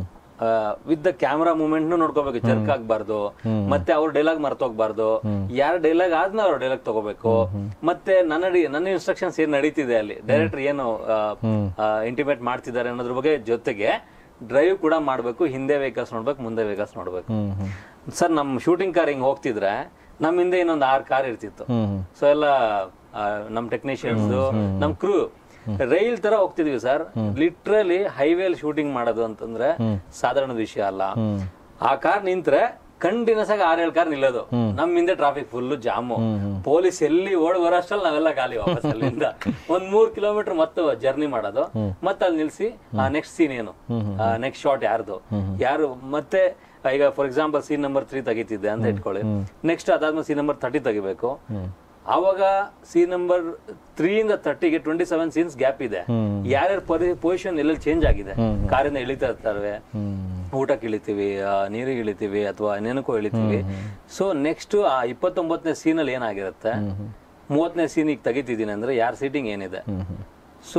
with the camera movement ನೋಡ್ಕೋಬೇಕು ಜರ್ಕ್ ಆಗ್ಬಾರ್ದು ಮತ್ತೆ ಅವ್ರ ಡೈಲಾಗ್ ಮರ್ತೋಗ್ಬಾರ್ದು ಯಾರ ಡೈಲಾಗ್ ಆದ್ಮೇಲೆ ಅವ್ರ ಡೈಲಾಗ್ ತಗೋಬೇಕು ಮತ್ತೆ ನನ್ನ ಡಿ- ನನ್ನ ಇನ್ಸ್ಟ್ರಕ್ಷನ್ಸ್ ಏನ್ ನಡೀತಿದೆ ಅಲ್ಲಿ ಡೈರೆಕ್ಟರ್ ಏನು ಇಂಟಿಮೇಟ್ ಮಾಡ್ತಿದ್ದಾರೆ ಅನ್ನೋದ್ರ ಬಗ್ಗೆ ಜೊತೆಗೆ ಡ್ರೈವ್ ಕೂಡ ಮಾಡ್ಬೇಕು ಹಿಂದೆ ವೆಹಿಕಲ್ಸ್ ನೋಡ್ಬೇಕು ಮುಂದೆ ವೆಹಿಕಲ್ಸ್ ನೋಡ್ಬೇಕು ಸರ್ ನಮ್ ಶೂಟಿಂಗ್ ಕಾರ್ ಹಿಂಗ್ ಹೋಗ್ತಿದ್ರೆ ನಮ್ ಹಿಂದೆ ಇನ್ನೊಂದ್ ಆರ್ ಕಾರ್ ಇರ್ತಿತ್ತು ಸೊ ಎಲ್ಲ ಆ, ನಮ್ ಟೆಕ್ನಿಷಿಯನ್ಸ್ ನಮ್ ಕ್ರೂ ರೈಲ್ ತರ ಹೋಗ್ತಿದ್ವಿ ಸರ್ ಲಿಟ್ರಲಿ ಹೈವೇಲಿ ಶೂಟಿಂಗ್ ಮಾಡೋದು ಅಂತಂದ್ರೆ ಸಾಧಾರಣ ವಿಷಯ ಅಲ್ಲ ಆ ಕಾರ್ ನಿಂತ್ರೆ ಕಂಟಿನ್ಯೂಸ್ ಆಗಿ ಆರೇಳು ಕಾರ್ ನಿಲ್ಲೋದು ನಮ್ ಹಿಂದೆ ಟ್ರಾಫಿಕ್ ಫುಲ್ ಜಾಮು ಪೊಲೀಸ್ ಎಲ್ಲಿ ಓಡ್ ಬರೋಷ್ಟ್ರಲ್ಲಿ ನಾವೆಲ್ಲ ಖಾಲಿ ವಾಪಸ್ ಅಲ್ಲಿಂದ ಒಂದ್ ಮೂರ್ ಕಿಲೋಮೀಟರ್ ಮತ್ತೆ ಜರ್ನಿ ಮಾಡೋದು ಮತ್ತೆ ಅಲ್ಲಿ ನಿಲ್ಸಿ ನೆಕ್ಸ್ಟ್ ಸೀನ್ ಏನು ನೆಕ್ಸ್ಟ್ ಶಾಟ್ ಯಾರ್ದು ಯಾರು ಮತ್ತೆ ಈಗ for example scene number three ತೆಗಿತಿದ್ದೆ ಅಂತ ಇಟ್ಕೊಳ್ಳಿ ನೆಕ್ಸ್ಟ್ ಅದಾದ್ಮೇಲೆ ಸೀನ್ ನಂಬರ್ ತರ್ಟಿ ತೆಗಿಬೇಕು ಆವಾಗ ಸೀನ್ ನಂಬರ್ ತ್ರೀ ಇಂದ ತರ್ಟಿಗೆ ಟ್ವೆಂಟಿ ಸೆವೆನ್ ಸೀನ್ಸ್ ಗ್ಯಾಪ್ ಇದೆ ಯಾರ್ಯಾರ ಪೊಸಿಷನ್ ಎಲ್ಲೆಲ್ಲಿ ಚೇಂಜ್ ಆಗಿದೆ ಕಾರಿಂದ ಇಳಿತಾ ಇರ್ತಾರೆ ಊಟಕ್ಕೆ ಇಳಿತೀವಿ ಆ, ನೀರಿಗೆ ಇಳಿತೀವಿ ಅಥವಾ ಇನ್ನೇನಕ್ಕೂ ಇಳಿತೀವಿ ಸೊ ನೆಕ್ಸ್ಟ್ ಆ ಇಪ್ಪತ್ತೊಂಬತ್ತನೇ ಸೀನಲ್ಲಿ ಏನಾಗಿರುತ್ತೆ ಮೂವತ್ತನೇ ಸೀನ್ ಈಗ ತೆಗಿತಿದ್ದೀನಿ ಅಂದ್ರೆ ಯಾರ ಸೀಟಿಂಗ್ ಏನಿದೆ ಸೊ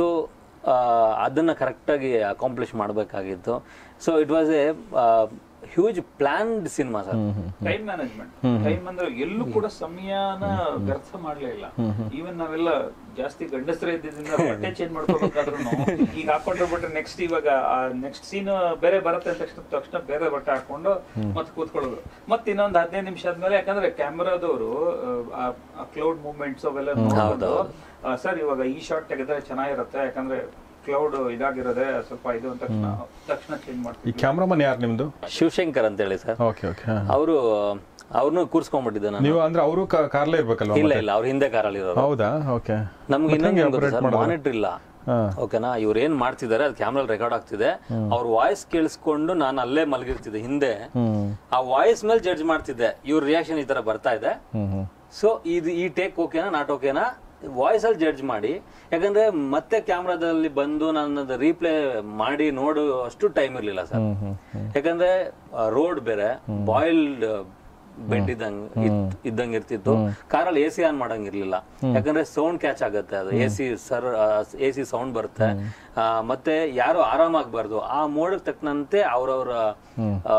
ಅದನ್ನ ಕರೆಕ್ಟಾಗಿ ಅಕಾಂಪ್ಲಿಷ್ ಮಾಡಬೇಕಾಗಿತ್ತು so it was a huge planned cinema sir time management time ಅಂದ್ರೆ ಎಲ್ಲೂ ಕೂಡ ಸಮಯನ ವ್ಯರ್ಥ ಮಾಡ್ಲೇ ಇಲ್ಲ ಈವನ್ ನಾವೆಲ್ಲ ಜಾಸ್ತಿ ಗಂಡಸರೇ ಇದ್ದಿದ್ದರಿಂದ ಬಟ್ಟೆ ಚೇಂಜ್ ಮಾಡ್ಕೋಬೇಕಾದ್ರೂ ಈಗ ಹಾಕೊಂಡ್ರೆ ಬಿಟ್ರೆ ನೆಕ್ಸ್ಟ್ ಇವಾಗ ನೆಕ್ಸ್ಟ್ ಸೀನ್ ಬೇರೆ ಬರುತ್ತೆ ಅಂತ ತಕ್ಷಣ ತಕ್ಷಣ ಬೇರೆ ಬಟ್ಟೆ ಹಾಕೊಂಡು ಮತ್ತೆ ಕೂತ್ಕೊಳ್ಳೋದು ಮತ್ತೆ ಇನ್ನೊಂದು ಹದಿನೈದು ನಿಮಿಷ ಆದ್ಮೇಲೆ ಯಾಕಂದ್ರೆ ಕ್ಯಾಮ್ರಾದವರು ಕ್ಲೌಡ್ ಮೂವ್ಮೆಂಟ್ಸ್ ಅವೆಲ್ಲ ನೋಡ್ಕೊಂಡು ಸರ್ ಇವಾಗ ಈ ಶಾರ್ಟ್ ತೆಗೆದ್ರೆ ಚೆನ್ನಾಗಿರುತ್ತೆ ಯಾಕಂದ್ರೆ ಕ್ಲೌಡ್ ಇದಾಗಿರೋದೆ ಸ್ವಲ್ಪ ಇದು ಅಂತ ತಕ್ಷಣ ತಕ್ಷಣ ಚೇಂಜ್ ಈ ಮಾಡ್ತೀವಿ ಕ್ಯಾಮ್ರಾಮನ್ ಯಾರು ನಿಮ್ದು ಶಿವಶಂಕರ್ ಅಂತ ಹೇಳಿ ಸರ್ ಓಕೆ ಓಕೆ ಅವರು ಅವ್ರನ್ನೂ ಕೂರ್ಸ್ಕೊಂಡ್ಬಿಟ್ಟಿದ್ದೆ ನಾನು ನೀವು ಅಂದ್ರೆ ಅವರು ಕಾರ್ಲೇ ಇರ್ಬೇಕಲ್ವಾ ಇಲ್ಲ ಇಲ್ಲ ಅವ್ರ ಹಿಂದೆ ಕಾರಲ್ಲಿ ಇರೋರು ಹೌದಾ ಓಕೆ ನಮ್ಗೆ ಇನ್ನೊಂದು ಗೊತ್ತಾ ಸರ್ ಮಾನಿಟರ್ ಇಲ್ಲ ಹಾ. ಓಕೆನಾ ಇವ್ರು ಏನ್ ಮಾಡ್ತಿದ್ದಾರೆ ಅದು ಕ್ಯಾಮ್ರಲ್ಲಿ ರೆಕಾರ್ಡ್ ಆಗ್ತಿದೆ ಅವ್ರ ವಾಯ್ಸ್ ಕೇಳಿಸ್ಕೊಂಡು ನಾನು ಅಲ್ಲೇ ಮಲಗಿರ್ತಿದ್ದೆ ಹಿಂದೆ ಆ ವಾಯ್ಸ್ ಮೇಲೆ ಜಡ್ಜ್ ಮಾಡ್ತಿದ್ದೆ ಇವ್ರ ರಿಯಾಕ್ಷನ್ ಈ ತರ ಬರ್ತಾ ಇದೆ ಸೊ ಇದು ಈ ಟೇಕ್ ಓಕೆನಾ ನಾಟ್ ಓಕೆನಾ ವಾಯ್ಸ್ ಅಲ್ಲಿ ಜಡ್ಜ್ ಮಾಡಿ ಯಾಕಂದ್ರೆ ಮತ್ತೆ ಕ್ಯಾಮ್ರಾದಲ್ಲಿ ಬಂದು ನಾನು ರೀಪ್ಲೇ ಮಾಡಿ ನೋಡು ಅಷ್ಟು ಟೈಮ್ ಇರ್ಲಿಲ್ಲ ಸರ್ ಯಾಕಂದ್ರೆ ರೋಡ್ ಬೇರೆ ಬಾಯ್ಲ್ಡ್ ಬೆಡ್ ಇದ್ದಂಗ್ ಇತ್- ಇದ್ದಂಗ್ ಇರ್ತಿತ್ತು ಕಾರಲ್ಲಿ ಎ ಸಿ ಆನ್ ಮಾಡಂಗಿರ್ಲಿಲ್ಲ ಯಾಕಂದ್ರೆ ಸೌಂಡ್ ಕ್ಯಾಚ್ ಆಗುತ್ತೆ ಅದು A C sir A C sound ಬರುತ್ತೆ ಆ, ಮತ್ತೆ ಯಾರು ಆರಾಮಾಗಬಾರ್ದು ಆ ಮೋಡಕ್ಕೆ ತಕ್ಕಂತೆ ಅವ್ರವ್ರ ಆ,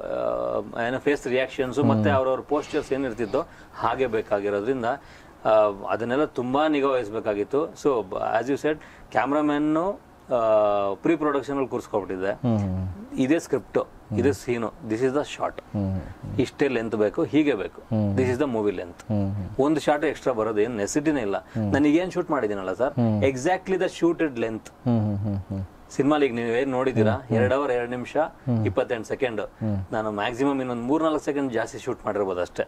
ಆ, ಏನೋ ಫೇಸ್ ರಿಯಾಕ್ಷನ್ಸ್ ಮತ್ತೆ ಅವ್ರವ್ರ ಪೋಸ್ಟರ್ಸ್ ಏನಿರ್ತಿತ್ತೋ ಹಾಗೆ ಬೇಕಾಗಿರೋದ್ರಿಂದ ಆ, ಅದನ್ನೆಲ್ಲ ತುಂಬಾ ನಿಗಾ ವಹಿಸ್ಬೇಕಾಗಿತ್ತು ಸೊ ಆಸ್ ಯು ಸೆಡ್ ಕ್ಯಾಮ್ರಾಮನ್ನು ಪ್ರೀ ಪ್ರೊಡಕ್ಷನ್ ಅಲ್ಲಿ ಕೂರಿಸ್ಕೊಬಿಟ್ಟಿದ್ದೆ ಇದೇ ಸ್ಕ್ರಿಪ್ಟ್ ಇದೇ scene this is the shot ಇಷ್ಟೇ ಲೆಂತ್ ಬೇಕು ಹೀಗೆ ಬೇಕು this is the movie length ಒಂದು ಶಾರ್ಟ್ ಎಕ್ಸ್ಟ್ರಾ ಬರೋದು ಏನು ನೆಸಿಟಿನೇ ಇಲ್ಲ ನನಗೆ ಏನ್ ಶೂಟ್ ಮಾಡಿದ್ದೀನಲ್ಲ sir exactly the shooted length ಸಿನಿಮಾಲಿ ಈಗ ನೀವು ಏನ್ ನೋಡಿದೀರಾ ಎರಡ್ ಅವರ್ ಎರಡ್ ನಿಮಿಷ ಇಪ್ಪತ್ತೆಂಟು ಸೆಕೆಂಡ್ ನಾನು ಮ್ಯಾಕ್ಸಿಮಮ್ ಇನ್ನೊಂದು ಮೂರ್ನಾಲ್ಕು ಸೆಕೆಂಡ್ ಜಾಸ್ತಿ ಶೂಟ್ ಮಾಡಿರ್ಬೋದು ಅಷ್ಟೇ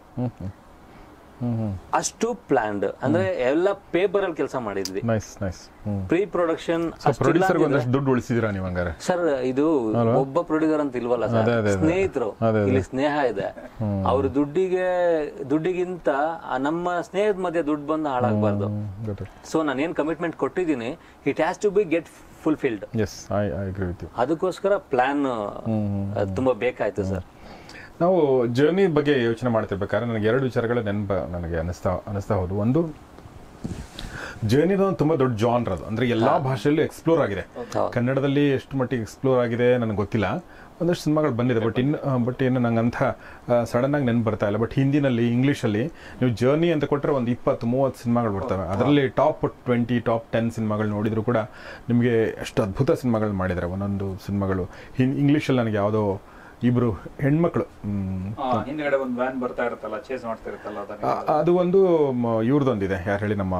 ಅಷ್ಟು ಪ್ಲಾನ್ಡ್ ಅಂದ್ರೆ ಎಲ್ಲ ಪೇಪರ್ ಅಲ್ಲಿ ಕೆಲಸ ಮಾಡಿದ್ವಿ ನೈಸ್ ನೈಸ್ ಪ್ರೀ ಪ್ರೊಡಕ್ಷನ್ ಪ್ರೊಡ್ಯೂಸರ್ಗೆ ಒಂದಷ್ಟು ದುಡ್ಡು ಉಳಿಸಿದಿರಾ ನೀವು ಹಂಗಾರೆ ಸರ್ ಇದು ಒಬ್ಬ ಪ್ರೊಡ್ಯೂಸರ್ ಅಂತ ಇಲ್ವಲ್ಲ ಅದೇ, ಸರ್ ಅದೇ, ಅದೇ. ಸ್ನೇಹಿತರು ಅದೇ, ಅದೇ. ಇಲ್ಲಿ ಸ್ನೇಹ ಇದೆ ಅವ್ರ ದುಡ್ಡಿಗೆ ದುಡ್ಡಿಗಿಂತ ಆ ನಮ್ಮ ಸ್ನೇಹದ ಮಧ್ಯೆ ದುಡ್ಡು ಬಂದು ಹಾಳಾಗಬಾರ್ದು ಸೊ ನಾನು ಏನ್ ಕಮಿಟ್ಮೆಂಟ್ ಕೊಟ್ಟಿದ್ದೀನಿ it has to be get fulfilled yes I I agree with you ಅದಕ್ಕೋಸ್ಕರ ಪ್ಲಾನ್ ತುಂಬಾ ಬೇಕಾಯ್ತು ಸರ್ ನಾವು ಜರ್ನಿ ಬಗ್ಗೆ ಯೋಚನೆ ಮಾಡ್ತಿರ್ಬೇಕಾದ್ರೆ ನನಗೆ ಎರಡು ವಿಚಾರಗಳು ನೆನಪು ನನಗೆ ಅನಿಸ್ತಾ ಅನಿಸ್ತಾ ಹೋದು ಒಂದು ಜರ್ನಿದು ಒಂದು ತುಂಬ ದೊಡ್ಡ ಜಾನ್ರ್ ಅದು ಅಂದ್ರೆ ಎಲ್ಲಾ ಭಾಷೆಯಲ್ಲೂ ಎಕ್ಸ್ಪ್ಲೋರ್ ಆಗಿದೆ ಕನ್ನಡದಲ್ಲಿ ಎಷ್ಟು ಮಟ್ಟಿಗೆ ಎಕ್ಸ್ಪ್ಲೋರ್ ಆಗಿದೆ ನನಗೆ ಗೊತ್ತಿಲ್ಲ ಒಂದಷ್ಟು ಸಿನಿಮಾಗಳು ಬಂದಿದೆ ಬಟ್ ಇನ್ನು ಬಟ್ ಏನು ನಂಗೆ ಅಂಥ ಸಡನ್ ಆಗಿ ನೆನಪು ಬರ್ತಾ ಇಲ್ಲ ಬಟ್ ಹಿಂದಿನಲ್ಲಿ ಇಂಗ್ಲೀಷಲ್ಲಿ ನೀವು ಜರ್ನಿ ಅಂತ ಕೊಟ್ಟರೆ ಒಂದು ಇಪ್ಪತ್ತು ಮೂವತ್ತು ಸಿನಿಮಾಗಳು ಬರ್ತವೆ ಅದರಲ್ಲಿ ಟಾಪ್ ಟ್ವೆಂಟಿ ಟಾಪ್ ಟೆನ್ ಸಿನಿಮಾಗಳು ನೋಡಿದ್ರು ಕೂಡ ನಿಮಗೆ ಎಷ್ಟು ಅದ್ಭುತ ಸಿನಿಮಾಗಳು ಮಾಡಿದ್ದಾರೆ ಒಂದೊಂದು ಸಿನಿಮಾಗಳು ಹಿನ್ ಇಂಗ್ಲೀಷಲ್ಲಿ ನನಗೆ ಯಾವುದೋ ಇಬ್ರು ಹೆಣ್ಮಕ್ಳು ಮ್, ಆ, ಹಿಂದ್ಗಡೆ ಒಂದು ವ್ಯಾನ್ ಬರ್ತಾ ಇರುತ್ತಲ್ಲ ಚೇಸ್ ಮಾಡ್ತಾ ಇರುತ್ತಲ್ಲ ಅದನ್ನ ಆ- ಅದು ಒಂದು ಮ- ಇವ್ರದ್ದೊಂದಿದೆ ಯಾರು ಹೇಳಿ ನಮ್ಮ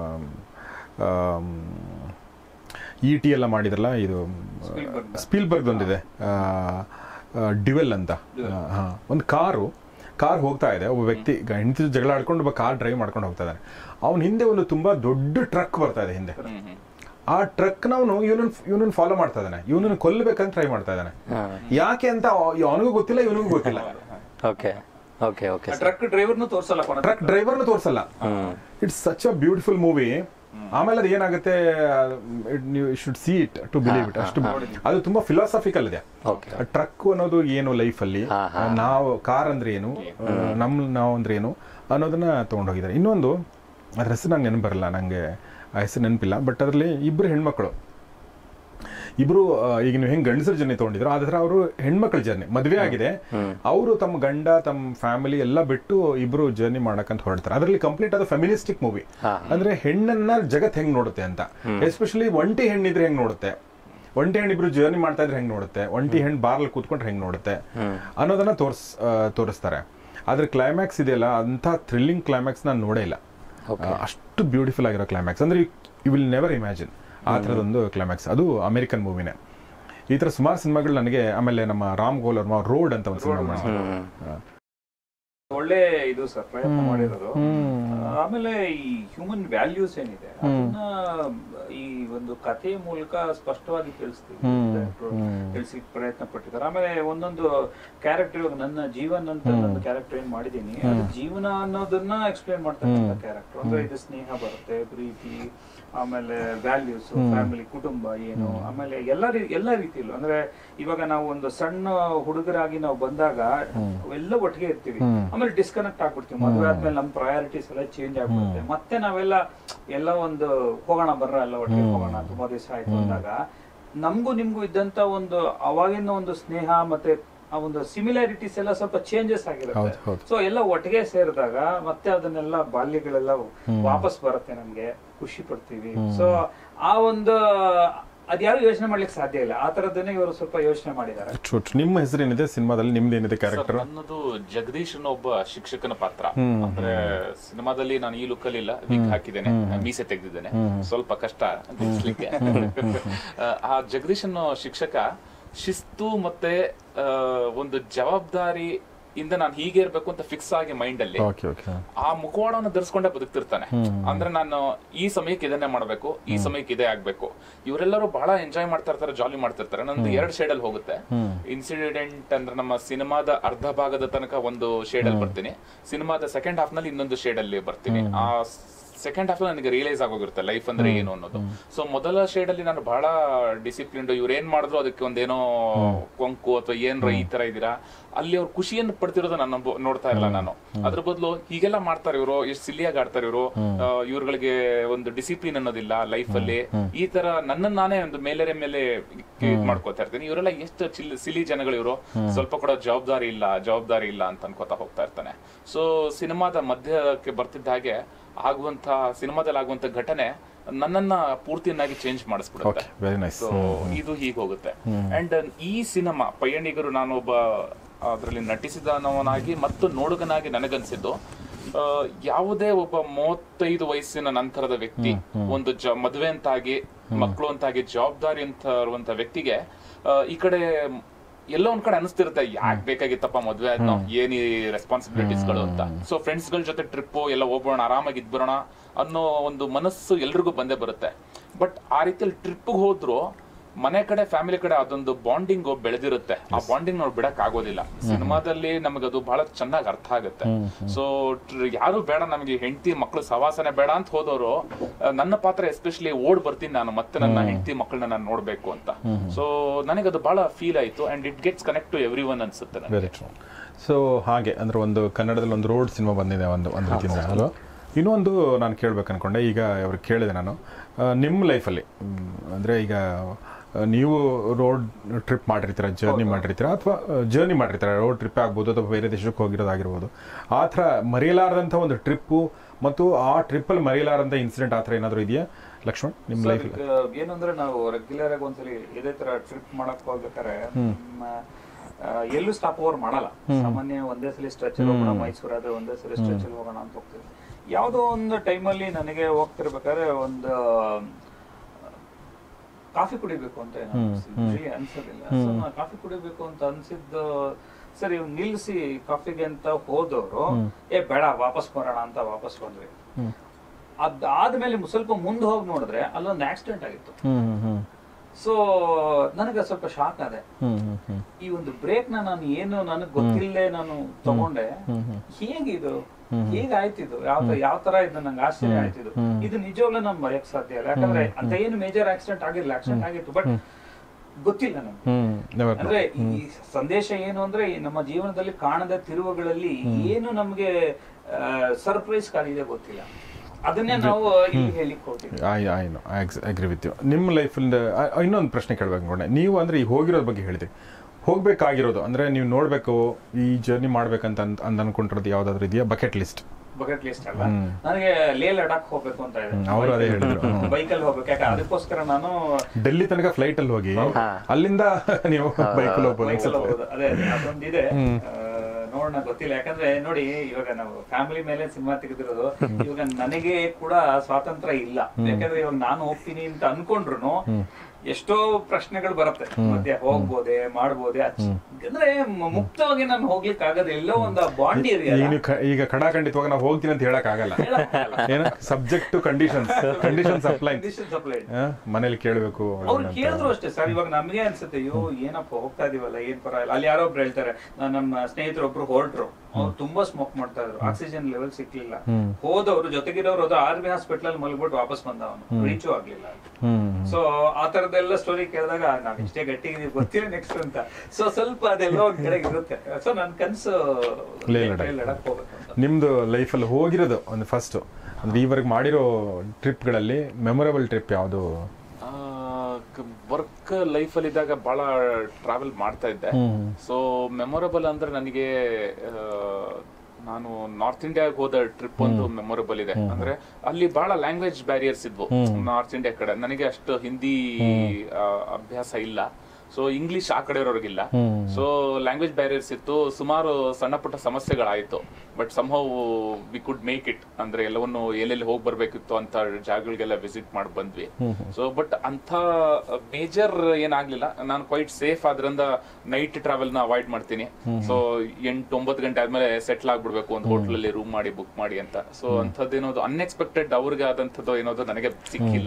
ಇ ಟಿ ಎಲ್ಲ ಮಾಡಿದ್ರಲ್ಲ ಇದು ಸ್ಪೀಲ್ಬರ್ಗ್ದೊಂದಿದೆ ಡಿವೆಲ್ ಅಂತ ಹಾ ಒಂದು ಕಾರು ಕಾರ್ ಹೋಗ್ತಾ ಇದೆ ಒಬ್ಬ ವ್ಯಕ್ತಿ ಗ- ಹೆಂಡತಿ ಜೊತೆ ಜಗಳ ಆಡ್ಕೊಂಡು ಒಬ್ಬ ಕಾರ್ ಡ್ರೈವ್ ಮಾಡ್ಕೊಂಡು ಹೋಗ್ತಾ ಇದ್ದಾನೆ ಅವನ ಹಿಂದೆ ಒಂದು ತುಂಬಾ ದೊಡ್ಡ ಟ್ರಕ್ ಬರ್ತಾ ಇದೆ ಹಿಂದೆ ಆ ಟ್ರಕ್ ನವನು ಇವನನ್ನ ಇವನನ್ನ ಫಾಲೋ ಮಾಡ್ತಾ ಇದ್ದಾನೆ ಇವನನ್ನ ಕೊಲ್ಲಬೇಕಂತ ಟ್ರೈ ಮಾಡ್ತಾ ಇದ್ದಾನೆ ಯಾಕೆ ಅಂತ ಅವನಿಗೂ ಗೊತ್ತಿಲ್ಲ ಇವನಿಗೂ ಗೊತ್ತಿಲ್ಲ ಓಕೆ ಓಕೆ ಓಕೆ ಟ್ರಕ್ ಡ್ರೈವರ್ನು ತೋರ್ಸಲ್ಲ ಕೊನೆ ಟ್ರಕ್ ಡ್ರೈವರ್ನ ತೋರಿಸಲ್ಲ it's such a beautiful movie ಆಮೇಲೆ ಅದು ಏನಾಗುತ್ತೆ ನೀವು should see it to believe it ಅಷ್ಟು ಅದು ತುಂಬಾ ಫಿಲಾಸಫಿಕಲ್ ಇದೆ ಓಕೆ ಟ್ರಕ್ ಅನ್ನೋದು ಏನು ಲೈಫ್ ಅಲ್ಲಿ ನಾವು ಕಾರ್ ಅಂದ್ರೆ ಏನು ಆ, ನಮ್ ನಾವು ಅಂದ್ರೆ ಏನು ಅನ್ನೋದನ್ನ ತಗೊಂಡೋಗಿದ್ದಾರೆ ಇನ್ನೊಂದು ಅದ್ರ ಹೆಸರು ನಂಗೆ ನೆನಪು ಬರಲ್ಲ ನಂಗೆ ಆ ಹೆಸರು ನೆನಪಿಲ್ಲ ಬಟ್ ಅದರಲ್ಲಿ ಇಬ್ರು ಹೆಣ್ಮಕ್ಳು ಇಬ್ರು ಆ, ಈಗ ನೀವು ಹೆಂಗ್ ಗಂಡಸರ ಜರ್ನಿ ತಗೊಂಡಿದ್ರು ಅದ್ರ ಥರ ಅವರು ಹೆಣ್ಮಕ್ಳ ಜರ್ನಿ ಮದುವೆ ಆಗಿದೆ ಅವರು ತಮ್ಮ ಗಂಡ ತಮ್ಮ ಫ್ಯಾಮಿಲಿ ಎಲ್ಲ ಬಿಟ್ಟು ಇಬ್ರು ಜರ್ನಿ ಮಾಡಕ್ಕಂತ ಹೊರಡ್ತಾರೆ ಅದರಲ್ಲಿ ಕಂಪ್ಲೀಟ್ ಅದು ಫೆಮಿನಿಸ್ಟಿಕ್ ಮೂವಿ ಅಂದ್ರೆ ಹೆಣ್ಣನ್ನ ಜಗತ್ ಹೆಂಗ್ ನೋಡುತ್ತೆ ಅಂತ ಎಸ್ಪೆಷಲಿ ಒಂಟಿ ಹೆಣ್ಣಿದ್ರೆ ಹೆಂಗ್ ನೋಡುತ್ತೆ ಒಂಟಿ ಹೆಣ್ಣು ಇಬ್ರು ಜರ್ನಿ ಮಾಡ್ತಾ ಇದ್ರೆ ಹೆಂಗ್ ನೋಡುತ್ತೆ ಒಂಟಿ ಹೆಣ್ಣು ಬಾರ್ಲ್ ಕೂತ್ಕೊಂಡ್ರೆ ಹೆಂಗ್ ನೋಡುತ್ತೆ ಅನ್ನೋದನ್ನ ತೋರ್ಸ್ ಆ, ತೋರಿಸ್ತಾರೆ ಆದ್ರೆ ಕ್ಲೈಮ್ಯಾಕ್ಸ್ ಇದೆಯಲ್ಲ ಅಂತ ಥ್ರಿಲ್ಲಿಂಗ್ ಕ್ಲೈಮ್ಯಾಕ್ಸ್ ನಾನು ನೋಡೇ ಇಲ್ಲ ಆ, ಅಷ್ಟು ಬ್ಯೂಟಿಫುಲ್ ಆಗಿರೋ ಕ್ಲೈಮ್ಯಾಕ್ಸ್ ಅಂದ್ರೆ ಯು ವಿಲ್ ನೆವರ್ ಇಮ್ಯಾಜಿನ್ ಆ ಥರದೊಂದು ಕ್ಲೈಮ್ಯಾಕ್ಸ್ ಅದು ಅಮೆರಿಕನ್ ಮೂವಿನೇ ಈ ಥರ ಸುಮಾರು ಸಿನಿಮಾಗಳು ನನಗೆ ಆಮೇಲೆ ನಮ್ಮ ರಾಮ್ ಗೋಲ್ ಅವ್ರ ರೋಡ್ ಅಂತ ಒಂದು ಸಿನಿಮಾ ಮಾಡಿದ್ರು ಒಳ್ಳೆ ಇದು ಸರ್ ಪ್ರಯತ್ನ ಮಾಡಿರೋದು ಆಮೇಲೆ ಈ ಹ್ಯೂಮನ್ ವ್ಯಾಲ್ಯೂಸ್ ಏನಿದೆ ಅದನ್ನ ಈ ಒಂದು ಕಥೆಯ ಮೂಲಕ ಸ್ಪಷ್ಟವಾಗಿ ತಿಳಿಸ್ತೀವಿ ತಿಳಿಸಿ ಪ್ರಯತ್ನ ಪಟ್ಟಿದ್ದಾರೆ ಆಮೇಲೆ ಒಂದೊಂದು ಕ್ಯಾರೆಕ್ಟರ್ ಇವಾಗ ನನ್ನ ಜೀವನ್ ಅಂತ ನನ್ನ ಕ್ಯಾರೆಕ್ಟರ್ ಏನ್ ಮಾಡಿದೀನಿ ಅದು ಜೀವನ ಅನ್ನೋದನ್ನ ಎಕ್ಸ್ಪ್ಲೇನ್ ಮಾಡ್ತಕ್ಕಂಥ ಕ್ಯಾರೆಕ್ಟರ್ ಅಂದ್ರೆ ಇದು ಸ್ನೇಹ ಬರುತ್ತೆ ಪ್ರೀತಿ ಆಮೇಲೆ ವ್ಯಾಲ್ಯೂಸ್ ಫ್ಯಾಮಿಲಿ ಕುಟುಂಬ ಏನು ಆಮೇಲೆ ಎಲ್ಲ ರೀ ಎಲ್ಲ ರೀತಿಯಲ್ಲೂ ಅಂದ್ರೆ ಇವಾಗ ನಾವು ಒಂದು ಸಣ್ಣ ಹುಡುಗರಾಗಿ ನಾವು ಬಂದಾಗ ಎಲ್ಲ ಒಟ್ಟಿಗೆ ಇರ್ತೀವಿ ಆಮೇಲೆ ಡಿಸ್ಕನೆಕ್ಟ್ ಆಗ್ಬಿಡ್ತೀವಿ ಮದುವೆ ಆದ್ಮೇಲೆ ನಮ್ಮ ಪ್ರಯಾರಿಟೀಸ್ ಎಲ್ಲ ಚೇಂಜ್ ಆಗ್ಬಿಡುತ್ತೆ ಮತ್ತೆ ನಾವೆಲ್ಲ ಎಲ್ಲ ಒಂದು ಹೋಗೋಣ ಬರ್ರ ಎಲ್ಲ ಒಟ್ಟಿಗೆ ಹೋಗೋಣ ತುಂಬಾ ದಿವಸ ಆಯ್ತು ಅಂದಾಗ ನಮಗೂ ನಿಮ್ಗೂ ಇದ್ದಂತ ಒಂದು ಅವಾಗಿನ ಒಂದು ಸ್ನೇಹ ಮತ್ತೆ ಆ ಒಂದು ಸಿಮಿಲಾರಿಟೀಸ್ ಎಲ್ಲ ಸ್ವಲ್ಪ ಚೇಂಜಸ್ ಆಗಿರುತ್ತೆ ಹೌದು. ಸೊ ಎಲ್ಲ ಒಟ್ಟಿಗೆ ಸೇರಿದಾಗ ಮತ್ತೆ ಅದನ್ನೆಲ್ಲ ಬಾಲ್ಯಗಳೆಲ್ಲ ವಾಪಸ್ ಬರುತ್ತೆ ನಮ್ಗೆ ಖುಷಿ ಪಡ್ತೀವಿ ಸೊ ಆ ಒಂದು ಅದ್ಯಾರು ಯೋಚನೆ ಮಾಡ್ಲಿಕ್ಕೆ ಸಾಧ್ಯ ಇಲ್ಲ ಆ ತರದನ್ನೇ ಇವರು ಸ್ವಲ್ಪ ಯೋಚನೆ ಮಾಡಿದ್ದಾರೆ ಟ್ರೂ ಟ್ರೂ. ನಿಮ್ಮ ಹೆಸರೇನಿದೆ ಸಿನಿಮಾದಲ್ಲಿ ನಿಮ್ದೇನಿದೆ ಕ್ಯಾರೆಕ್ಟರ್ ನನ್ನದು ಜಗದೀಶ್ ಅನ್ನೋ ಒಬ್ಬ ಶಿಕ್ಷಕನ ಪಾತ್ರ ಅಂದ್ರೆ ಸಿನಿಮಾದಲ್ಲಿ ನಾನು ಈ ಲುಕ್ ಅಲ್ಲಿ ಇಲ್ಲ ವಿಗ್ ಹಾಕಿದ್ದೇನೆ ಮೀಸೆ ತೆಗೆದಿದ್ದೇನೆ ಸ್ವಲ್ಪ ಕಷ್ಟ ಬಿಡಿಸ್ಲಿಕ್ಕೆ ಆ ಜಗದೀಶ್ ಅನ್ನೋ ಶಿಕ್ಷಕ ಶಿಸ್ತು ಮತ್ತೆ ಆ, ಒಂದು ಜವಾಬ್ದಾರಿ ಇಂದ ನಾನು ಹೀಗೆ ಇರ್ಬೇಕು ಅಂತ ಫಿಕ್ಸ್ ಆಗಿ ಮೈಂಡ್ ಅಲ್ಲಿ ಓಕೆ ಓಕೆ ಆ ಮುಖವಾಡವನ್ನು ಧರಿಸ್ಕೊಂಡೇ ಬದುಕ್ತಿರ್ತಾನೆ ಅಂದ್ರೆ ನಾನು ಈ ಸಮಯಕ್ಕೆ ಇದನ್ನೇ ಮಾಡ್ಬೇಕು ಈ ಸಮಯಕ್ಕೆ ಇದೇ ಆಗ್ಬೇಕು ಇವರೆಲ್ಲರೂ ಬಹಳ ಎಂಜಾಯ್ ಮಾಡ್ತಾ ಇರ್ತಾರೆ ಜಾಲಿ ಮಾಡ್ತಿರ್ತಾರೆ ನಂದು ಎರಡು ಶೇಡ್ ಅಲ್ಲಿ ಹೋಗುತ್ತೆ ಇನ್ಸಿಡೆಂಟ್ ಅಂದ್ರೆ ನಮ್ಮ ಸಿನಿಮಾದ ಅರ್ಧ ಭಾಗದ ತನಕ ಒಂದು ಶೇಡ್ ಅಲ್ಲಿ ಬರ್ತೀನಿ ಸಿನಿಮಾದ ಸೆಕೆಂಡ್ ಹಾಫ್ ನಲ್ಲಿ ಇನ್ನೊಂದು ಶೇಡ್ ಅಲ್ಲಿ ಬರ್ತೀನಿ ಆ ಸೆಕೆಂಡ್ ಹಾಫ್ ನನಗೆ ರಿಯಲೈಸ್ ಆಗೋಗಿರುತ್ತೆ ಲೈಫ್ ಅಂದ್ರೆ ಏನು ಅನ್ನೋದು ಸೊ ಮೊದಲ ಶೇಡ್ ಅಲ್ಲಿ ನಾನು ಬಹಳ ಡಿಸಿಪ್ಲಿನ್ಡ್ ಇವ್ರು ಏನ್ ಮಾಡಿದ್ರು ಅದಕ್ಕೆ ಒಂದೇನೋ ಕೊಂಕು ಅಥವಾ ಏನ್ರ ಈ ತರ ಇದೀರಾ ಅಲ್ಲಿ ಅವ್ರು ಖುಷಿಯನ್ನು ಪಡ್ತಿರೋದು ನಾನು ನಂಬ- ನೋಡ್ತಾ ಇಲ್ಲ ನಾನು ಅದ್ರ ಬದಲು ಹೀಗೆಲ್ಲ ಮಾಡ್ತಾರೆ ಇವರು ಎಷ್ಟು ಸಿಲಿಯಾಗಿ ಆಡ್ತಾರೆ ಇವರು ಇವ್ರುಗಳಿಗೆ ಒಂದು ಡಿಸಿಪ್ಲಿನ್ ಅನ್ನೋದಿಲ್ಲ ಲೈಫ್ ಅಲ್ಲಿ ಈ ತರ ನನ್ನ ನಾನೇ ಒಂದು ಮೇಲೆರೆ ಮೇಲೆ ಇದ್ ಮಾಡ್ಕೋತಾ ಇರ್ತೀನಿ ಇವರೆಲ್ಲ ಎಷ್ಟು ಚಿಲ್ ಸಿಲಿ ಜನಗಳು ಇವರು ಸ್ವಲ್ಪ ಕೂಡ ಜವಾಬ್ದಾರಿ ಇಲ್ಲ ಜವಾಬ್ದಾರಿ ಇಲ್ಲ ಅಂತ ಅನ್ಕೋತಾ ಹೋಗ್ತಾ ಇರ್ತಾನೆ ಸೊ ಸಿನಿಮಾದ ಮಧ್ಯಕ್ಕೆ ಬರ್ತಿದ್ದ ಹಾಗೆ ಆಗುವಂತ ಸಿನಿಮಾದಲ್ಲಿ ಆಗುವಂತ ಘಟನೆ ನನ್ನನ್ನ ಪೂರ್ತಿಯನ್ನಾಗಿ ಚೇಂಜ್ ಮಾಡಿಸ್ಬಿಡುತ್ತೆ ಓಕೆ ವೆರಿ ನೈಸ್ ಸೊ ಇದು ಹೀಗೆ ಹೋಗುತ್ತೆ ಅಂಡ್ ಈ ಸಿನಿಮಾ ಪಯಣಿಗರು ನಾನು ಒಬ್ಬ ಅದರಲ್ಲಿ ನಟಿಸಿದವನಾಗಿ ಮತ್ತು ನೋಡುಗನಾಗಿ ನನಗನ್ಸಿದ್ದು ಆ, ಯಾವುದೇ ಒಬ್ಬ ಮೂವತ್ತೈದು ವಯಸ್ಸಿನ ನಂತರದ ವ್ಯಕ್ತಿ ಒಂದು ಜ ಮದುವೆ ಅಂತಾಗಿ ಮಕ್ಕಳು ಅಂತಾಗಿ ಜವಾಬ್ದಾರಿ ಅಂತ ಇರುವಂತ ವ್ಯಕ್ತಿಗೆ ಆ, ಈ ಕಡೆ ಎಲ್ಲೋ ಒಂದ್ ಕಡೆ ಅನಿಸ್ತಿರುತ್ತೆ ಯಾಕೆ ಬೇಕಾಗಿತ್ತಪ್ಪ ಮದ್ವೆ ಆದ್ನೋ ಏನ್ ಈ ರೆಸ್ಪಾನ್ಸಿಬಿಲಿಟೀಸ್ ಗಳು ಅಂತ ಸೊ ಫ್ರೆಂಡ್ಸ್ ಗಳ ಜೊತೆ ಟ್ರಿಪ್ ಎಲ್ಲ ಹೋಗ್ಬೋಣ ಆರಾಮಾಗಿ ಇದ್ಬರೋಣ ಅನ್ನೋ ಒಂದು ಮನಸ್ಸು ಎಲ್ರಿಗೂ ಬಂದೇ ಬರುತ್ತೆ ಬಟ್ ಆ ರೀತಿಯಲ್ಲಿ ಟ್ರಿಪ್ ಹೋದ್ರು ಮನೆ ಕಡೆ ಫ್ಯಾಮಿಲಿ ಕಡೆ ಅದೊಂದು ಬಾಂಡಿಂಗ್ ಬೆಳೆದಿರುತ್ತೆ ಆ ಬಾಂಡಿಂಗ್ ನಾವು ಬಿಡಕ್ ಆಗೋದಿಲ್ಲ ಸಿನಿಮಾದಲ್ಲಿ ನಮಗೆ ಅದು ಬಹಳ ಚೆನ್ನಾಗಿ ಅರ್ಥ ಆಗುತ್ತೆ ಸೊ ಯಾರು ಬೇಡ ನಮಗೆ ಹೆಂಡತಿ ಮಕ್ಕಳು ಸವಾಸನೆ ಬೇಡ ಅಂತ ಹೋದವರು ನನ್ನ ಪಾತ್ರ ಎಸ್ಪೆಷಲಿ ಓಡ್ ಬರ್ತೀನಿ ನಾನು ಮತ್ತೆ ನನ್ನ ಹೆಂಡತಿ ಮಕ್ಕಳನ್ನ ನಾನು ನೋಡ್ಬೇಕು ಅಂತ ಸೊ ನನಗೆ ಅದು ಬಹಳ ಫೀಲ್ ಆಯ್ತು and it gets connect to everyone ಅನ್ಸುತ್ತೆ ನನಗೆ. ವೆರಿ ಟ್ರೂ ಸೊ ಹಾಗೆ ಅಂದ್ರೆ ಒಂದು ಕನ್ನಡದಲ್ಲಿ ಒಂದು ರೋಡ್ ಸಿನಿಮಾ ಬಂದಿದೆ ಒಂದು ಒಂದು ರೀತಿಯಿಂದ ಅಲ್ವಾ ಇನ್ನೊಂದು ನಾನು ಕೇಳ್ಬೇಕು ಅನ್ಕೊಂಡೆ ಈಗ ಅವ್ರಿಗೆ ಕೇಳಿದೆ ನಾನು ಆ, ನಿಮ್ಮ ಲೈಫಲ್ಲಿ ಅಂದರೆ ಈಗ ಆ, ನೀವು ರೋಡ್ ಟ್ರಿಪ್ ಮಾಡಿರ್ತೀರ ಜರ್ನಿ ಮಾಡಿರ್ತೀರ ಅಥವಾ ಜರ್ನಿ ಮಾಡಿರ್ತೀರ ರೋಡ್ ಟ್ರಿಪ್ ಆಗ್ಬೋದು ಅಥವಾ ಬೇರೆ ದೇಶಕ್ಕೆ ಹೋಗಿರೋದಾಗಿರ್ಬೋದು ಆ ಥರ ಮರೆಯಲಾರದಂಥ ಒಂದು ಟ್ರಿಪ್ಪು ಮತ್ತು ಆ ಟ್ರಿಪ್ಪಲ್ಲಿ ಮರೆಯಲಾರದಂಥ ಇನ್ಸಿಡೆಂಟ್ ಆ ಥರ ಏನಾದರೂ ಇದೆಯಾ ಲಕ್ಷ್ಮಣ್ ನಿಮ್ಮ ಸರ್, ಲೈಫಲ್ಲಿ ಈಗ ಏನಂದ್ರೆ ನಾವು ರೆಗ್ಯುಲರ್ ಆಗಿ ಒಂದ್ಸಲಿ ಇದೇ ತರ ಟ್ರಿಪ್ ಮಾಡಕ್ ಹೋಗ್ಬೇಕಾದ್ರೆ ಮ್, ಆ, ಎಲ್ಲೂ ಸ್ಟಾಪ್ ಓವರ್ ಮಾಡಲ್ಲ ಸಾಮಾನ್ಯ ಒಂದೇ ಸಲ ಸ್ಟ್ರೆಚ್ ಹೋಗೋಣ ಮೈಸೂರು ಆದ್ರೆ ಒಂದೇ ಸಲ ಸ್ಟ್ರೆಚ್ ಹೋಗೋಣ ಅಂತ ಹೋಗ್ತೀವಿ ಯಾವ್ದೋ ಒಂದು ಟೈಮಲ್ಲಿ ನನಗೆ ಹೋಗ್ತಿರ್ಬೇಕಾದ್ರೆ ಒಂದು ಕಾಫಿ ಕುಡಿಬೇಕು ಅಂತ ಯೂಶಲಿ ಅನ್ಸೋದಿಲ್ಲ ಸೊ ನಾನು ಕಾಫಿ ಕುಡಿಬೇಕು ಅಂತ ಅನ್ಸಿದ್ದು ಸರಿ ನಿಲ್ಸಿ ಕಾಫಿಗೆ ಅಂತ ಹೋದವರು ಏ ಬೇಡ ವಾಪಸ್ ಬರೋಣ ಅಂತ ವಾಪಸ್ ಬಂದ್ವಿ ಅದಾದ್ಮೇಲೆ ಸ್ವಲ್ಪ ಮುಂದೆ ಹೋಗಿ ನೋಡಿದ್ರೆ ಅಲ್ಲೊಂದು ಆಕ್ಸಿಡೆಂಟ್ ಆಗಿತ್ತು ಹ್ಞೂ ಹ್ಞೂ ಸೊ ನನಗೆ ಸ್ವಲ್ಪ ಶಾಕ್ ಆದೆ ಹ್ಞೂ ಹ್ಞೂ ಹ್ಞೂ ಈ ಒಂದು ಬ್ರೇಕ್ ನ ನಾನು ಏನು ನನಗೆ ಗೊತ್ತಿಲ್ಲದೆ ನಾನು ತಗೊಂಡೆ ಹೇಗಿದು ಹೇಗಾಯ್ತಿದು ಯಾವ ಯಾವ ತರ ಇದು ನಂಗೆ ಆಶ್ಚರ್ಯ ಆಯ್ತಿದು ಇದು ನಿಜವಾಗ್ಲೂ ನಾನು ಮರೆಯಕ್ ಸಾಧ್ಯ ಇಲ್ಲ ಯಾಕಂದ್ರೆ ಅಂತ ಏನು ಮೇಜರ್ ಆಕ್ಸಿಡೆಂಟ್ ಆಗಿಲ್ಲ ಆಕ್ಸಿಡೆಂಟ್ ಆಗಿತ್ತು ಬಟ್ ಗೊತ್ತಿಲ್ಲ ನಮ್ಗೆ ಹ್ಞೂ ನೆವರ್ ಅಂದ್ರೆ ಈ ಸಂದೇಶ ಏನು ಅಂದ್ರೆ ಈ ನಮ್ಮ ಜೀವನದಲ್ಲಿ ಕಾಣದ ತಿರುವುಗಳಲ್ಲಿ ಏನು ನಮ್ಗೆ ಸರ್ಪ್ರೈಸ್ ಕಾಲಿದೆ ಗೊತ್ತಿಲ್ಲ ಅದನ್ನೇ ನಾವು ಇಲ್ಲಿ ಹೇಳಿಕ್ ಹೋಗ್ತೀವಿ I I know I agree with you ನಿಮ್ಮ ಲೈಫಿಂದ ಇನ್ನೊಂದು ಪ್ರಶ್ನೆ ಕೇಳಬೇಕು ಅನ್ಕೊಂಡೆ ನೀವು ಅಂದ್ರೆ ಈ ಹೋಗಿರೋದ್ ಬಗ್ಗೆ ಹೇಳಿದ್ರಿ ಹೋಗ್ಬೇಕಾಗಿರೋದು ಅಂದ್ರೆ ನೀವು ನೋಡ್ಬೇಕು ಈ ಜರ್ನಿ ಮಾಡ್ಬೇಕಂತ ಅಂದ್ ಅಂದ್ ಅನ್ಕೊಂಡಿರೋದು ಯಾವ್ದಾದ್ರು ಇದೆಯಾ ಬಕೆಟ್ ಲಿಸ್ಟ್ ಬಕೆಟ್ ಲಿಸ್ಟ್ ಅಲ್ಲ ನನಗೆ ಲೇ ಲಡಾಖ್ ಹೋಗ್ಬೇಕು ಅಂತ ಇದೆ ಅವರು ಅದೇ ಹೇಳಿದ್ರು ಹ್ಮ್. ಬೈಕಲ್ಲಿ ಹೋಗ್ಬೇಕು ಯಾಕೆ ಅದಕ್ಕೋಸ್ಕರ ನಾನು ಡೆಲ್ಲಿ ತನಕ ಫ್ಲೈಟ್ ಅಲ್ಲಿ ಹೋಗಿ ಅಲ್ಲಿಂದ ನೀವು ಬೈಕಲ್ಲಿ ಹೋಗ್ಬೋದು ಬೈಕಲ್ಲಿ ಅನ್ಸುತ್ತೆ ಹೋಗೋದು ಅದೇ ಅದೇ, ಅದೊಂದಿದೆ ಆ, ನೋಡೋಣ ಗೊತ್ತಿಲ್ಲ ಯಾಕಂದ್ರೆ ನೋಡಿ ಇವಾಗ ನಾವು ಫ್ಯಾಮಿಲಿ ಮೇಲೆ ಸಿನಿಮಾ ತೆಗೆದಿರೋದು ಇವಾಗ ನನಗೆ ಕೂಡ ಸ್ವಾತಂತ್ರ್ಯ ಇಲ್ಲ ಯಾಕಂದ್ರೆ ಇವಾಗ ನಾನು ಹೋಗ್ತೀನಿ ಅಂತ ಅನ್ಕೊಂಡ್ರು ಎಷ್ಟೋ ಪ್ರಶ್ನೆಗಳು ಬರುತ್ತೆ ಮಧ್ಯೆ ಹೋಗ್ಬೋದೆ ಮಾಡ್ಬೋದೆ ಅಚ್- ಅಂದ್ರೆ ಮ- ಮುಕ್ತವಾಗಿ ನಾನು ಹೋಗ್ಲಿಕ್ಕೆ ಆಗದೆ ಎಲ್ಲೋ ಒಂದು ಬಾಂಡ್ ಈಗ ಇದೆಯಲ್ಲ ನೀವು ಕ- ಈಗ ಖಡಾಖಂಡಿತವಾಗಿ ನಾವು ಹೋಗ್ತೀನಿ ಅಂತ ಹೇಳಕ್ ಆಗಲ್ಲ ಏನ subject to conditions conditions apply Conditions applied. ಮನೇಲಿ ಕೇಳಬೇಕು ಅವ್ರು ಕೇಳಿದ್ರು ಅಷ್ಟೇ ಸರ್ ಇವಾಗ ನಮ್ಗೆ ಅನ್ಸುತ್ತೆ ಅಯ್ಯೋ ಏನಪ್ಪ ಹೋಗ್ತಾ ಇದೀವಲ್ಲ ಏನ್ ಪರವಾಗಿಲ್ಲ ಅಲ್ಲಿ ಯಾರೋ ಒಬ್ರು ಹೇಳ್ತಾರೆ ನಾನ್ ನಮ್ಮ ಸ್ನೇಹಿತರು ಒಬ್ರು ಹೊರಟ್ರು ಅವ್ರು ತುಂಬಾ ಸ್ಮೋಕ್ ಮಾಡ್ತಾ ಇದ್ರು ಆಕ್ಸಿಜನ್ ಲೆವೆಲ್ ಸಿಕ್ಲಿಲ್ಲ ಹೋದವ್ರು ಜೊತೆಗಿರೋರು ಹೋದ್ರು ಆರ್ಮಿ ಹಾಸ್ಪಿಟಲ್ ಅಲ್ಲಿ ಮಲ್ಬಿಟ್ಟು ವಾಪಸ್ ಬಂದ ಅವನು ರೀಚು ಆಗ್ಲಿಲ್ಲ ಸೊ ಆ ತರದೆಲ್ಲ ಸ್ಟೋರಿ ಕೇಳಿದಾಗ ನಾವ್ ಇಷ್ಟೇ ಗಟ್ಟಿಗಿದೀವಿ ಗೊತ್ತಿಲ್ಲ ನೆಕ್ಸ್ಟ್ ಅಂತ ಸೊ ಸ್ವಲ್ಪ ಅದೆಲ್ಲ ಒಂದ್ ಕಡೆ ಇರುತ್ತೆ ಸೊ ನನ್ ಕನ್ಸು ಲೇ ಲಡಾಖ್. ಲೇ ಲಡಾಖ್ ಹೋಗ್ಬೇಕು ಅಂತ ನಿಮ್ದು ಲೈಫಲ್ಲಿ ಹೋಗಿರೋದು ಒಂದು ಫಸ್ಟ್ ಅಂದ್ರೆ ಈವರೆಗೆ ಮಾಡಿರೋ ಟ್ರಿಪ್ಗಳಲ್ಲಿ ಮೆಮೊರಬಲ್ ಟ್ರಿಪ್ ಯಾವುದು ವರ್ಕ್ ಲೈಫ್ ಅಲ್ಲಿ ಇದ್ದಾಗ ಬಹಳ ಟ್ರಾವೆಲ್ ಮಾಡ್ತಾ ಇದ್ದೆ ಸೊ ಮೆಮೊರಬಲ್ ಅಂದ್ರೆ ನನಗೆ ಆ, ನಾನು ನಾರ್ತ್ ಇಂಡಿಯಾಗೆ ಹೋದ ಟ್ರಿಪ್ ಒಂದು ಮೆಮೊರಬಲ್ ಇದೆ ಅಂದ್ರೆ ಅಲ್ಲಿ ಬಹಳ ಲ್ಯಾಂಗ್ವೇಜ್ ಬ್ಯಾರಿಯರ್ಸ್ ಇದ್ವು ನಾರ್ತ್ ಇಂಡಿಯಾ ಕಡೆ ನನಗೆ ಅಷ್ಟು ಹಿಂದಿ ಆ, ಅಭ್ಯಾಸ ಇಲ್ಲ ಸೊ ಇಂಗ್ಲಿಷ್ ಆ ಕಡೆ ಇರೋರಿಗಿಲ್ಲ ಸೊ ಲ್ಯಾಂಗ್ವೇಜ್ ಬ್ಯಾರಿಯರ್ಸ್ ಇತ್ತು ಸುಮಾರು ಸಣ್ಣ ಪುಟ್ಟ ಸಮಸ್ಯೆಗಳಾಯ್ತು but somehow we could make it ಅಂದ್ರೆ ಎಲ್ಲವನ್ನು ಎಲ್ಲೆಲ್ಲಿ ಹೋಗಿ ಬರ್ಬೇಕಿತ್ತು ಅಂತ ಜಾಗಗಳಿಗೆಲ್ಲ ವಿಸಿಟ್ ಮಾಡಿ ಬಂದ್ವಿ ಸೊ ಬಟ್ ಅಂತ ಮೇಜರ್ ಏನಾಗ್ಲಿಲ್ಲ ನಾನು ಕ್ವೈಟ್ ಸೇಫ್ ಆದ್ರಿಂದ ನೈಟ್ ಟ್ರಾವೆಲ್ ನ ಅವಾಯ್ಡ್ ಮಾಡ್ತೀನಿ ಸೊ ಎಂಟು ಒಂಬತ್ತು ಗಂಟೆ ಆದ್ಮೇಲೆ ಸೆಟ್ಲ್ ಆಗ್ಬಿಡ್ಬೇಕು ಒಂದು ಹೋಟೆಲ್ ಅಲ್ಲಿ ರೂಮ್ ಮಾಡಿ ಬುಕ್ ಮಾಡಿ ಅಂತ ಸೊ ಅಂಥದ್ದು ಏನೋದು ಅನ್ಎಕ್ಸ್ಪೆಕ್ಟೆಡ್ ಅವ್ರಿಗೆ ಆದಂಥದ್ದು ಏನೋದು ನನಗೆ ಸಿಕ್ಕಿಲ್ಲ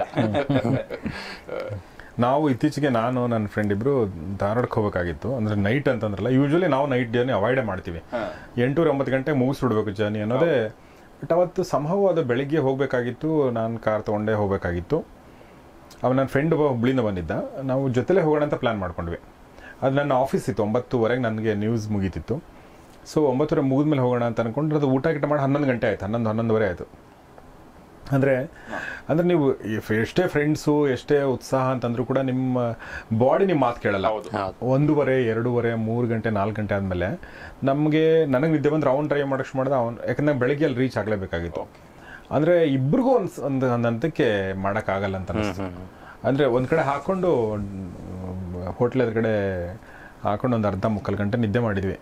ನಾವು ಇತ್ತೀಚೆಗೆ ನಾನು ನನ್ನ ಫ್ರೆಂಡ್ ಇಬ್ರು ಧಾರವಾಡಕ್ಕೆ ಹೋಗ್ಬೇಕಾಗಿತ್ತು ಅಂದ್ರೆ ನೈಟ್ ಅಂತಂದ್ರಲ್ಲ ಯೂಶಲಿ ನಾವು ನೈಟ್ ಜರ್ನಿ ಅವಾಯ್ಡೇ ಮಾಡ್ತೀವಿ ಎಂಟೂರ ಒಂಬತ್ತು ಗಂಟೆ ಮುಗಿಸ್ಬಿಡ್ಬೇಕು ಜರ್ನಿ ಅನ್ನೋದೇ ಬಟ್ ಅವತ್ತು ಸಂಭವ ಅದು ಬೆಳಿಗ್ಗೆ ಹೋಗಬೇಕಾಗಿತ್ತು ನಾನು ಕಾರ್ ತೊಗೊಂಡೇ ಹೋಗಬೇಕಾಗಿತ್ತು ಅವ ನನ್ನ ಫ್ರೆಂಡ್ ಒಬ್ಬ ಹುಬ್ಳಿಂದ ಬಂದಿದ್ದ ನಾವು ಜೊತೆಲೇ ಹೋಗೋಣ ಅಂತ ಪ್ಲ್ಯಾನ್ ಮಾಡ್ಕೊಂಡ್ವಿ ಅದು ನನ್ನ ಆಫೀಸ್ ಇತ್ತು ಒಂಬತ್ತುವರೆಗೆ ನನಗೆ ನ್ಯೂಸ್ ಮುಗೀತಿತ್ತು ಸೊ ಒಂಬತ್ತುವರೆ ಮುಗಿದ್ಮೇಲೆ ಹೋಗೋಣ ಅಂತ ಅನ್ಕೊಂಡ್ರೆ ಅದು ಊಟ ಗಿಟ ಮಾಡಿ ಹನ್ನೊಂದು ಗಂಟೆ ಆಯ್ತು ಹನ್ನೊಂದು ಹನ್ನೊಂದುವರೆ ಆಯಿತು ಅಂದರೆ ಅಂದರೆ ನೀವು if ಎಷ್ಟೇ ಫ್ರೆಂಡ್ಸು ಎಷ್ಟೇ ಉತ್ಸಾಹ ಅಂತಂದ್ರೂ ಕೂಡ ನಿಮ್ಮ ಬಾಡಿ ನಿಮ್ಮ ಮಾತು ಕೇಳಲ್ಲ ಒಂದೂವರೆ ಎರಡೂವರೆ ಮೂರು ಗಂಟೆ ನಾಲ್ಕು ಗಂಟೆ ಆದಮೇಲೆ ನಮಗೆ ನನಗೆ ನಿದ್ದೆ ಬಂದ್ರೆ ಅವ್ನು ಡ್ರೈವ್ ಮಾಡೋಕ್ಕೆ ಮಾಡಿದ ಅವ್ನು ಯಾಕಂದ್ರೆ ಬೆಳಗ್ಗೆ ಅಲ್ಲಿ ರೀಚ್ ಆಗಲೇಬೇಕಾಗಿತ್ತು ಅಂದರೆ ಇಬ್ರಿಗೂ ಒಂದು ಒಂದು ಒಂದು ಹಂತಕ್ಕೆ ಮಾಡೋಕ್ಕಾಗಲ್ಲ ಅಂತ ಅನಿಸ್ತು ಅಂದರೆ ಒಂದು ಕಡೆ ಹಾಕ್ಕೊಂಡು ಹೋಟ್ಲ್ ಎದುರುಗಡೆ ಹಾಕೊಂಡು ಒಂದು ಅರ್ಧ ಮುಕ್ಕಾಲು ಗಂಟೆ ನಿದ್ದೆ ಮಾಡಿದ್ವಿ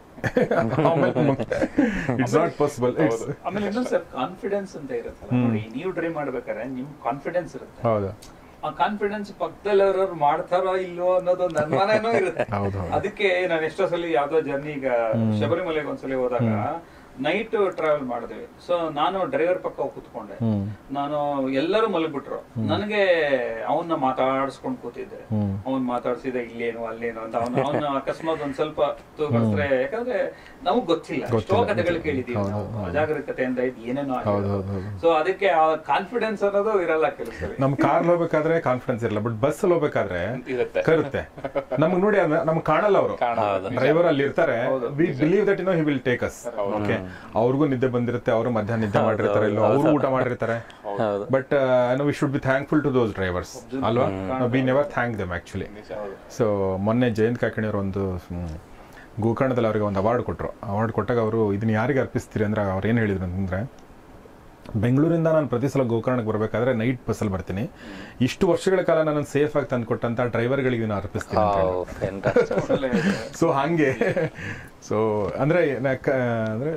ಇಟ್ಸ್ ನಾಟ್ ಪಾಸಿಬಲ್ ಇಟ್ಸ್ ಆಮೇಲೆ ಇನ್ನೊಂದ್ ಸರ್ ಕಾನ್ಫಿಡೆನ್ಸ್ ಅಂತ ಇರುತ್ತಲ್ಲ ನೋಡಿ ನೀವು ಡ್ರೈವ್ ಮಾಡ್ಬೇಕಾದ್ರೆ ನಿಮ್ ಕಾನ್ಫಿಡೆನ್ಸ್ ಇರುತ್ತೆ ಹೌದು ಆ ಕಾನ್ಫಿಡೆನ್ಸ್ ಪಕ್ಕದಲ್ಲಿರೋರು ಮಾಡ್ತಾರೋ ಇಲ್ವೋ ಅನ್ನೋದೊಂದು ಅನುಮಾನನೂ ಇರುತ್ತೆ ಹೌದು, ಹೌದು. ಅದಕ್ಕೆ ನಾನು ಎಷ್ಟೋ ಸಲ ಯಾವ್ದೋ ಜರ್ನಿ ಈಗ ಶಬರಿಮಲೆಗೆ ಒಂದ್ಸಲಿ ಹೋದಾಗ ನೈಟ್ ಟ್ರಾವೆಲ್ ಮಾಡಿದ್ವಿ ಸೊ ನಾನು ಡ್ರೈವರ್ ಪಕ್ಕ ಹೋಗ್ ಕೂತ್ಕೊಂಡೆ ನಾನು ಎಲ್ಲರೂ ಮಲಗ್ಬಿಟ್ರು ನನಗೆ ಅವನ್ನ ಮಾತಾಡ್ಸ್ಕೊಂಡ್ ಕೂತಿದ್ದೆ ಅವ್ನ್ ಮಾತಾಡ್ಸಿದ ಇಲ್ಲೇನು ಅಲ್ಲೇನು ಅಂತ ಅವ್ನ ಅವ್ನ ಅಕಸ್ಮಾತ್ ಒಂದ್ ಸ್ವಲ್ಪ ತೂಗಿಸಿದ್ರೆ ಯಾಕಂದ್ರೆ ನಮಗ್ ಗೊತ್ತಿಲ್ಲ ಎಷ್ಟೋ ಕಥೆಗಳು ಕೇಳಿದೀವಿ ನಾವು ಅಜಾಗರೂಕತೆಯಿಂದ ಇದು ಏನೇನೋ ಸೊ ಅದಕ್ಕೆ ಆ ಕಾನ್ಫಿಡೆನ್ಸ್ ಅನ್ನೋದು ಇರಲ್ಲ ಕೆಲಸದಲ್ಲಿ ನಮ್ ಕಾರ್ ಹೋಗ್ಬೇಕಾದ್ರೆ ಕಾನ್ಫಿಡೆನ್ಸ್ ಇರಲ್ಲ ಬಟ್ ಬಸ್ ಅಲ್ಲಿ ಹೋಗ್ಬೇಕಾದ್ರೆ ಇರುತ್ತೆ. ಕರುತ್ತೆ ನಮಗ್ ನೋಡಿ ಅದ್ನ- ನಮಗ್ ಕಾಣಲ್ಲ ಅವರು ಡ್ರೈವರ್ ಅಲ್ಲಿ ಇರ್ತಾರೆ we believe that no he will take us okay ಅವ್ರಿಗೂ ನಿದ್ದೆ ಬಂದಿರುತ್ತೆ ಅವರು ಮಧ್ಯಾಹ್ನ ನಿದ್ದೆ ಮಾಡಿರ್ತಾರೆ ಇಲ್ಲೋ ಅವರು ಊಟ ಮಾಡಿರ್ತಾರೆ ಹೌದು but no we should be thankful to those drivers ಅಲ್ವಾ be never thank them actually so ಮೊನ್ನೆ ಜಯಂತ್ ಕಾಕಿಣಿಯವರು ಒಂದು ಹ್ಮ್, ಗೋಕರ್ಣದಲ್ಲಿ ಅವರಿಗೆ ಒಂದು ಅವಾರ್ಡ್ ಕೊಟ್ಟರು ಅವಾರ್ಡ್ ಕೊಟ್ಟಾಗ ಅವರು ಇದನ್ನ ಯಾರಿಗೆ ಅರ್ಪಿಸ್ತೀರಿ ಅಂದ್ರೆ ಅವ್ರು ಏನು ಹೇಳಿದ್ರು ಅಂತಂದ್ರೆ ಬೆಂಗಳೂರಿಂದ ನಾನು ಪ್ರತಿ ಸಲ ಗೋಕರ್ಣಕ್ಕೆ ಬರಬೇಕಾದ್ರೆ ನೈಟ್ ಬಸ್ಸಲ್ಲಿ ಬರ್ತೀನಿ ಇಷ್ಟು ವರ್ಷಗಳ ಕಾಲ ನಾನು ಸೇಫ್ ಆಗಿ ತಂದು ಕೊಟ್ಟಂತ ಡ್ರೈವರ್ಗಳಿಗೆ ನಾನು ಅರ್ಪಿಸ್ತೀನಿ ಅಂತ ಹೇಳಿದ್ರು. ಫ್ಯಾಂಟಾಸ್ಟಿಕ್ ಸೊ ಹಾಗೆ ಸೊ ಅಂದ್ರೆ ನ- ಕ- ಅಂದ್ರೆ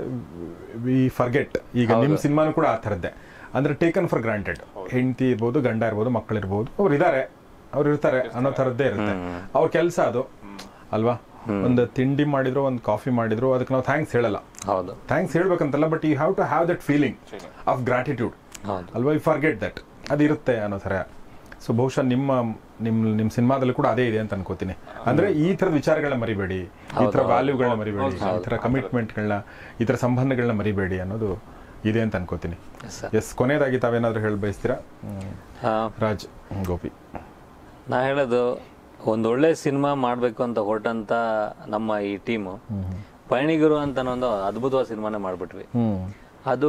ವಿ ಫರ್ಗೆಟ್ ಈಗ ನಿಮ್ ಸಿನಿಮಾನು ಕೂಡ ಆ ಥರದ್ದೇ ಅಂದ್ರೆ ಟೇಕನ್ ಫಾರ್ ಗ್ರಾಂಟೆಡ್ ಹೆಂಡತಿ ಇರ್ಬೋದು ಗಂಡ ಇರ್ಬೋದು ಮಕ್ಕಳು ಇರ್ಬೋದು ಅವ್ರು ಇದ್ದಾರೆ ಅವ್ರು ಇರ್ತಾರೆ ಅನ್ನೋ ಥರದ್ದೇ ಇರುತ್ತೆ ಅವ್ರ ಕೆಲಸ ಅದು ಅಲ್ವಾ ಒಂದು ತಿಂಡಿ ಮಾಡಿದ್ರು ಒಂದು ಕಾಫಿ ಮಾಡಿದ್ರು ಅದಕ್ಕೆ ನಾವು ಥ್ಯಾಂಕ್ಸ್ ಹೇಳಲ್ಲ ಹೌದು ಥ್ಯಾಂಕ್ಸ್ ಹೇಳ್ಬೇಕಂತಲ್ಲ but you have to have that feeling of gratitude ಹೌದು ಅಲ್ವಾ ಯು ಫರ್ಗೆಟ್ ದಟ್ ಅದಿರುತ್ತೆ ಅನ್ನೋ ಥರ ಸೊ ಬಹುಶಃ ನಿಮ್ಮ ನಿಮ್ ನಿಮ್ ಸಿನಿಮಾದಲ್ಲಿ ಕೂಡ ಅದೇ ಇದೆ ಅಂತ ಅನ್ಕೋತೀನಿ ಅಂದ್ರೆ ಈ ಥರದ ವಿಚಾರಗಳನ್ನ ಮರಿಬೇಡಿ ಈ ಥರ ವ್ಯಾಲ್ಯೂಗಳನ್ನ ಮರಿಬೇಡಿ ಈ ಥರ ಕಮಿಟ್ಮೆಂಟ್ಗಳನ್ನ ಈ ಥರ ಸಂಬಂಧಗಳನ್ನ ಮರಿಬೇಡಿ ಅನ್ನೋದು ಇದೆ ಅಂತ ಅನ್ಕೋತೀನಿ Yes, sir. ಎಸ್ ಕೊನೆಯದಾಗಿ ತಾವೇನಾದ್ರೂ ಹೇಳಿ ಬಯಸ್ತೀರಾ ಹ್ಮ್. ಆ, ರಾಜ್ ಹ್ಮ್, ಗೋಪಿ ನಾ ಹೇಳೋದು ಒಂದು ಒಳ್ಳೆ ಸಿನಿಮಾ ಮಾಡಬೇಕು ಅಂತ ಹೊರಟಂತ ನಮ್ಮ ಈ ಟೀಮು ಪಯಣಿಗರು ಅಂತ ಒಂದು ಅದ್ಭುತವಾದ ಸಿನಿಮಾನೇ ಮಾಡಿಬಿಟ್ವಿ ಹ್ಮ್ ಅದು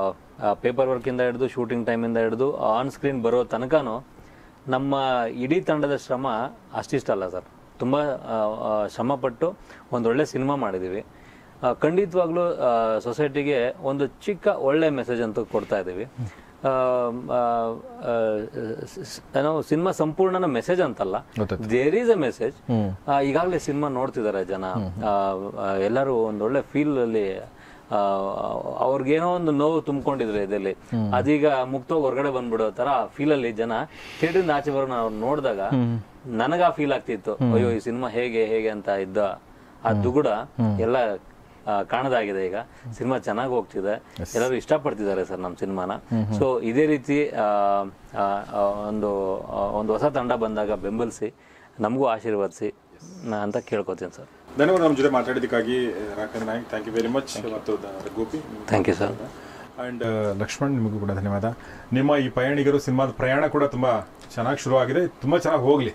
ಪೇಪರ್ ವರ್ಕಿಂದ ಹಿಡಿದು ಶೂಟಿಂಗ್ ಟೈಮಿಂದ ಹಿಡಿದು ಆನ್ ಸ್ಕ್ರೀನ್ ಬರೋ ತನಕನೂ ನಮ್ಮ ಇಡೀ ತಂಡದ ಶ್ರಮ ಅಷ್ಟಿಷ್ಟಲ್ಲ ಸರ್ ತುಂಬ ಶ್ರಮಪಟ್ಟು ಒಂದೊಳ್ಳೆ ಸಿನಿಮಾ ಮಾಡಿದ್ದೀವಿ ಆ, ಖಂಡಿತವಾಗ್ಲೂ ಸೊಸೈಟಿಗೆ ಒಂದು ಚಿಕ್ಕ ಒಳ್ಳೆ ಮೆಸೇಜ್ ಅಂತೂ ಕೊಡ್ತಾ ಇದ್ದೀವಿ ಆ, ಆ, ಆ, ಸ್- ಸ್- ಏನೋ ಸಿನಿಮಾ ಸಂಪೂರ್ಣನ ಮೆಸೇಜ್ ಅಂತಲ್ಲ ದೇರ್ ಈಸ್ ಎ ಮೆಸೇಜ್ ಈಗಾಗಲೇ ಸಿನಿಮಾ ನೋಡ್ತಿದ್ದಾರೆ ಜನ ಆ, ಆ, ಎಲ್ಲರೂ ಒಂದೊಳ್ಳೆ ಫೀಲ್ ಅಲ್ಲಿ ಆ, ಅವ್ರಿಗೇನೋ ಒಂದು ನೋವು ತುಂಬಿಕೊಂಡಿದ್ರು ಇದರಲ್ಲಿ ಅದೀಗ ಮುಕ್ತವಾಗಿ ಹೊರಗಡೆ ಬಂದ್ಬಿಡೋ ತರ ಫೀಲ್ ಅಲ್ಲಿ ಜನ ಥಿಯೇಟರ್ ಆಚೆ ಬರೋ ಅವ್ರು ನೋಡಿದಾಗ ನನಗ ಆ ಫೀಲ್ ಆಗ್ತಿತ್ತು ಅಯ್ಯೋ ಈ ಸಿನಿಮಾ ಹೇಗೆ ಹೇಗೆ ಅಂತ ಇದ್ದ ಆ ದುಗುಡ ಎಲ್ಲ ಆ, ಕಾಣದಾಗಿದೆ ಈಗ ಸಿನಿಮಾ ಚೆನ್ನಾಗಿ ಹೋಗ್ತಿದೆ ಎಲ್ಲರೂ ಇಷ್ಟಪಡ್ತಿದ್ದಾರೆ ಸರ್ ನಮ್ಮ ಸಿನಿಮಾನ ಸೊ ಇದೇ ರೀತಿ ಆ, ಆ, ಆ, ಒಂದು ಆ, ಒಂದು ಹೊಸ ತಂಡ ಬಂದಾಗ ಬೆಂಬಲಿಸಿ ನಮಗೂ ಆಶೀರ್ವದಿಸಿ ನಾ- ಅಂತ ಕೇಳ್ಕೊತೀನಿ ಸರ್ ಧನ್ಯವಾದ ನಮ್ಮ ಜೊತೆ ಮಾತಾಡಿದ್ದಕ್ಕಾಗಿ Rakan Naik thank you very much ಮತ್ತು ದ- Gopi thank you sir and Lakshman ನಿಮಗೂ ಕೂಡ ಧನ್ಯವಾದ ನಿಮ್ಮ ಈ ಪಯಣಿಗರು ಸಿನಿಮಾದ ಪ್ರಯಾಣ ಕೂಡ ತುಂಬಾ ಚೆನ್ನಾಗಿ ಶುರು ಆಗಿದೆ ತುಂಬಾ ಚೆನ್ನಾಗಿ ಹೋಗ್ಲಿ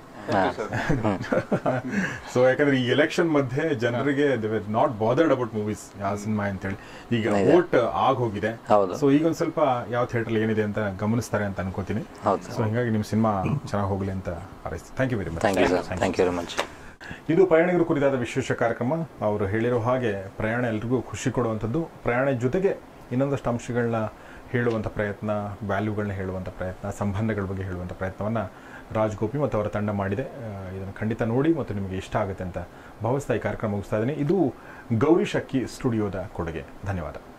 ಸೊ ಯಾಕಂದ್ರೆ ಈ ಎಲೆಕ್ಷನ್ ಮಧ್ಯೆ ಜನರಿಗೆ ನಾಟ್ ಬಾದರ್ಡ್ ಅಬೌಟ್ ಮೂವೀಸ್ ಯಾವ ಸಿನಿಮಾ ಅಂತೇಳಿ ಈಗ ವೋಟ್ ಆಗ್ ಹೋಗಿದೆ ಹೌದು. ಸೊ ಈಗ ಒಂದ್ ಸ್ವಲ್ಪ ಯಾವ ಥಿಯೇಟರ್ ಏನಿದೆ ಅಂತ ಗಮನಿಸ್ತಾರೆ ಅಂತ ಅನ್ಕೋತೀನಿ ಹೌದು ಸೊ ಹಿಂಗಾಗಿ ನಿಮ್ಮ ಸಿನಿಮಾ ಚೆನ್ನಾಗಿ ಹೋಗ್ಲಿ ಅಂತ ಹಾರೈಸ್ತೀನಿ thank you very much thank you sir thank you very much ಇದು ಪ್ರಯಾಣಿಕರ ಕುರಿತಾದ ವಿಶೇಷ ಕಾರ್ಯಕ್ರಮ ಅವರು ಹೇಳಿರೋ ಹಾಗೆ ಪ್ರಯಾಣ ಎಲ್ರಿಗೂ ಖುಷಿ ಕೊಡುವಂಥದ್ದು ಪ್ರಯಾಣ ಜೊತೆಗೆ ಇನ್ನೊಂದಷ್ಟು ಅಂಶಗಳನ್ನ ಹೇಳುವಂಥ ಪ್ರಯತ್ನ ವ್ಯಾಲ್ಯೂಗಳನ್ನ ಹೇಳುವಂಥ ಪ್ರಯತ್ನ ಸಂಬಂಧಗಳ ಬಗ್ಗೆ ಹೇಳುವಂಥ ಪ್ರಯತ್ನವನ್ನು ರಾಜ್ ಗೋಪಿ ಮತ್ತು ಅವರ ತಂಡ ಮಾಡಿದೆ ಆ, ಇದನ್ನು ಖಂಡಿತ ನೋಡಿ ಮತ್ತು ನಿಮಗೆ ಇಷ್ಟ ಆಗುತ್ತೆ ಅಂತ ಭಾವಿಸ್ತಾ ಈ ಕಾರ್ಯಕ್ರಮ ಮುಗಿಸ್ತಾ ಇದ್ದೀನಿ ಇದು ಗೌರಿ ಶಕ್ಕಿ ಸ್ಟುಡಿಯೋದ ಕೊಡುಗೆ ಧನ್ಯವಾದ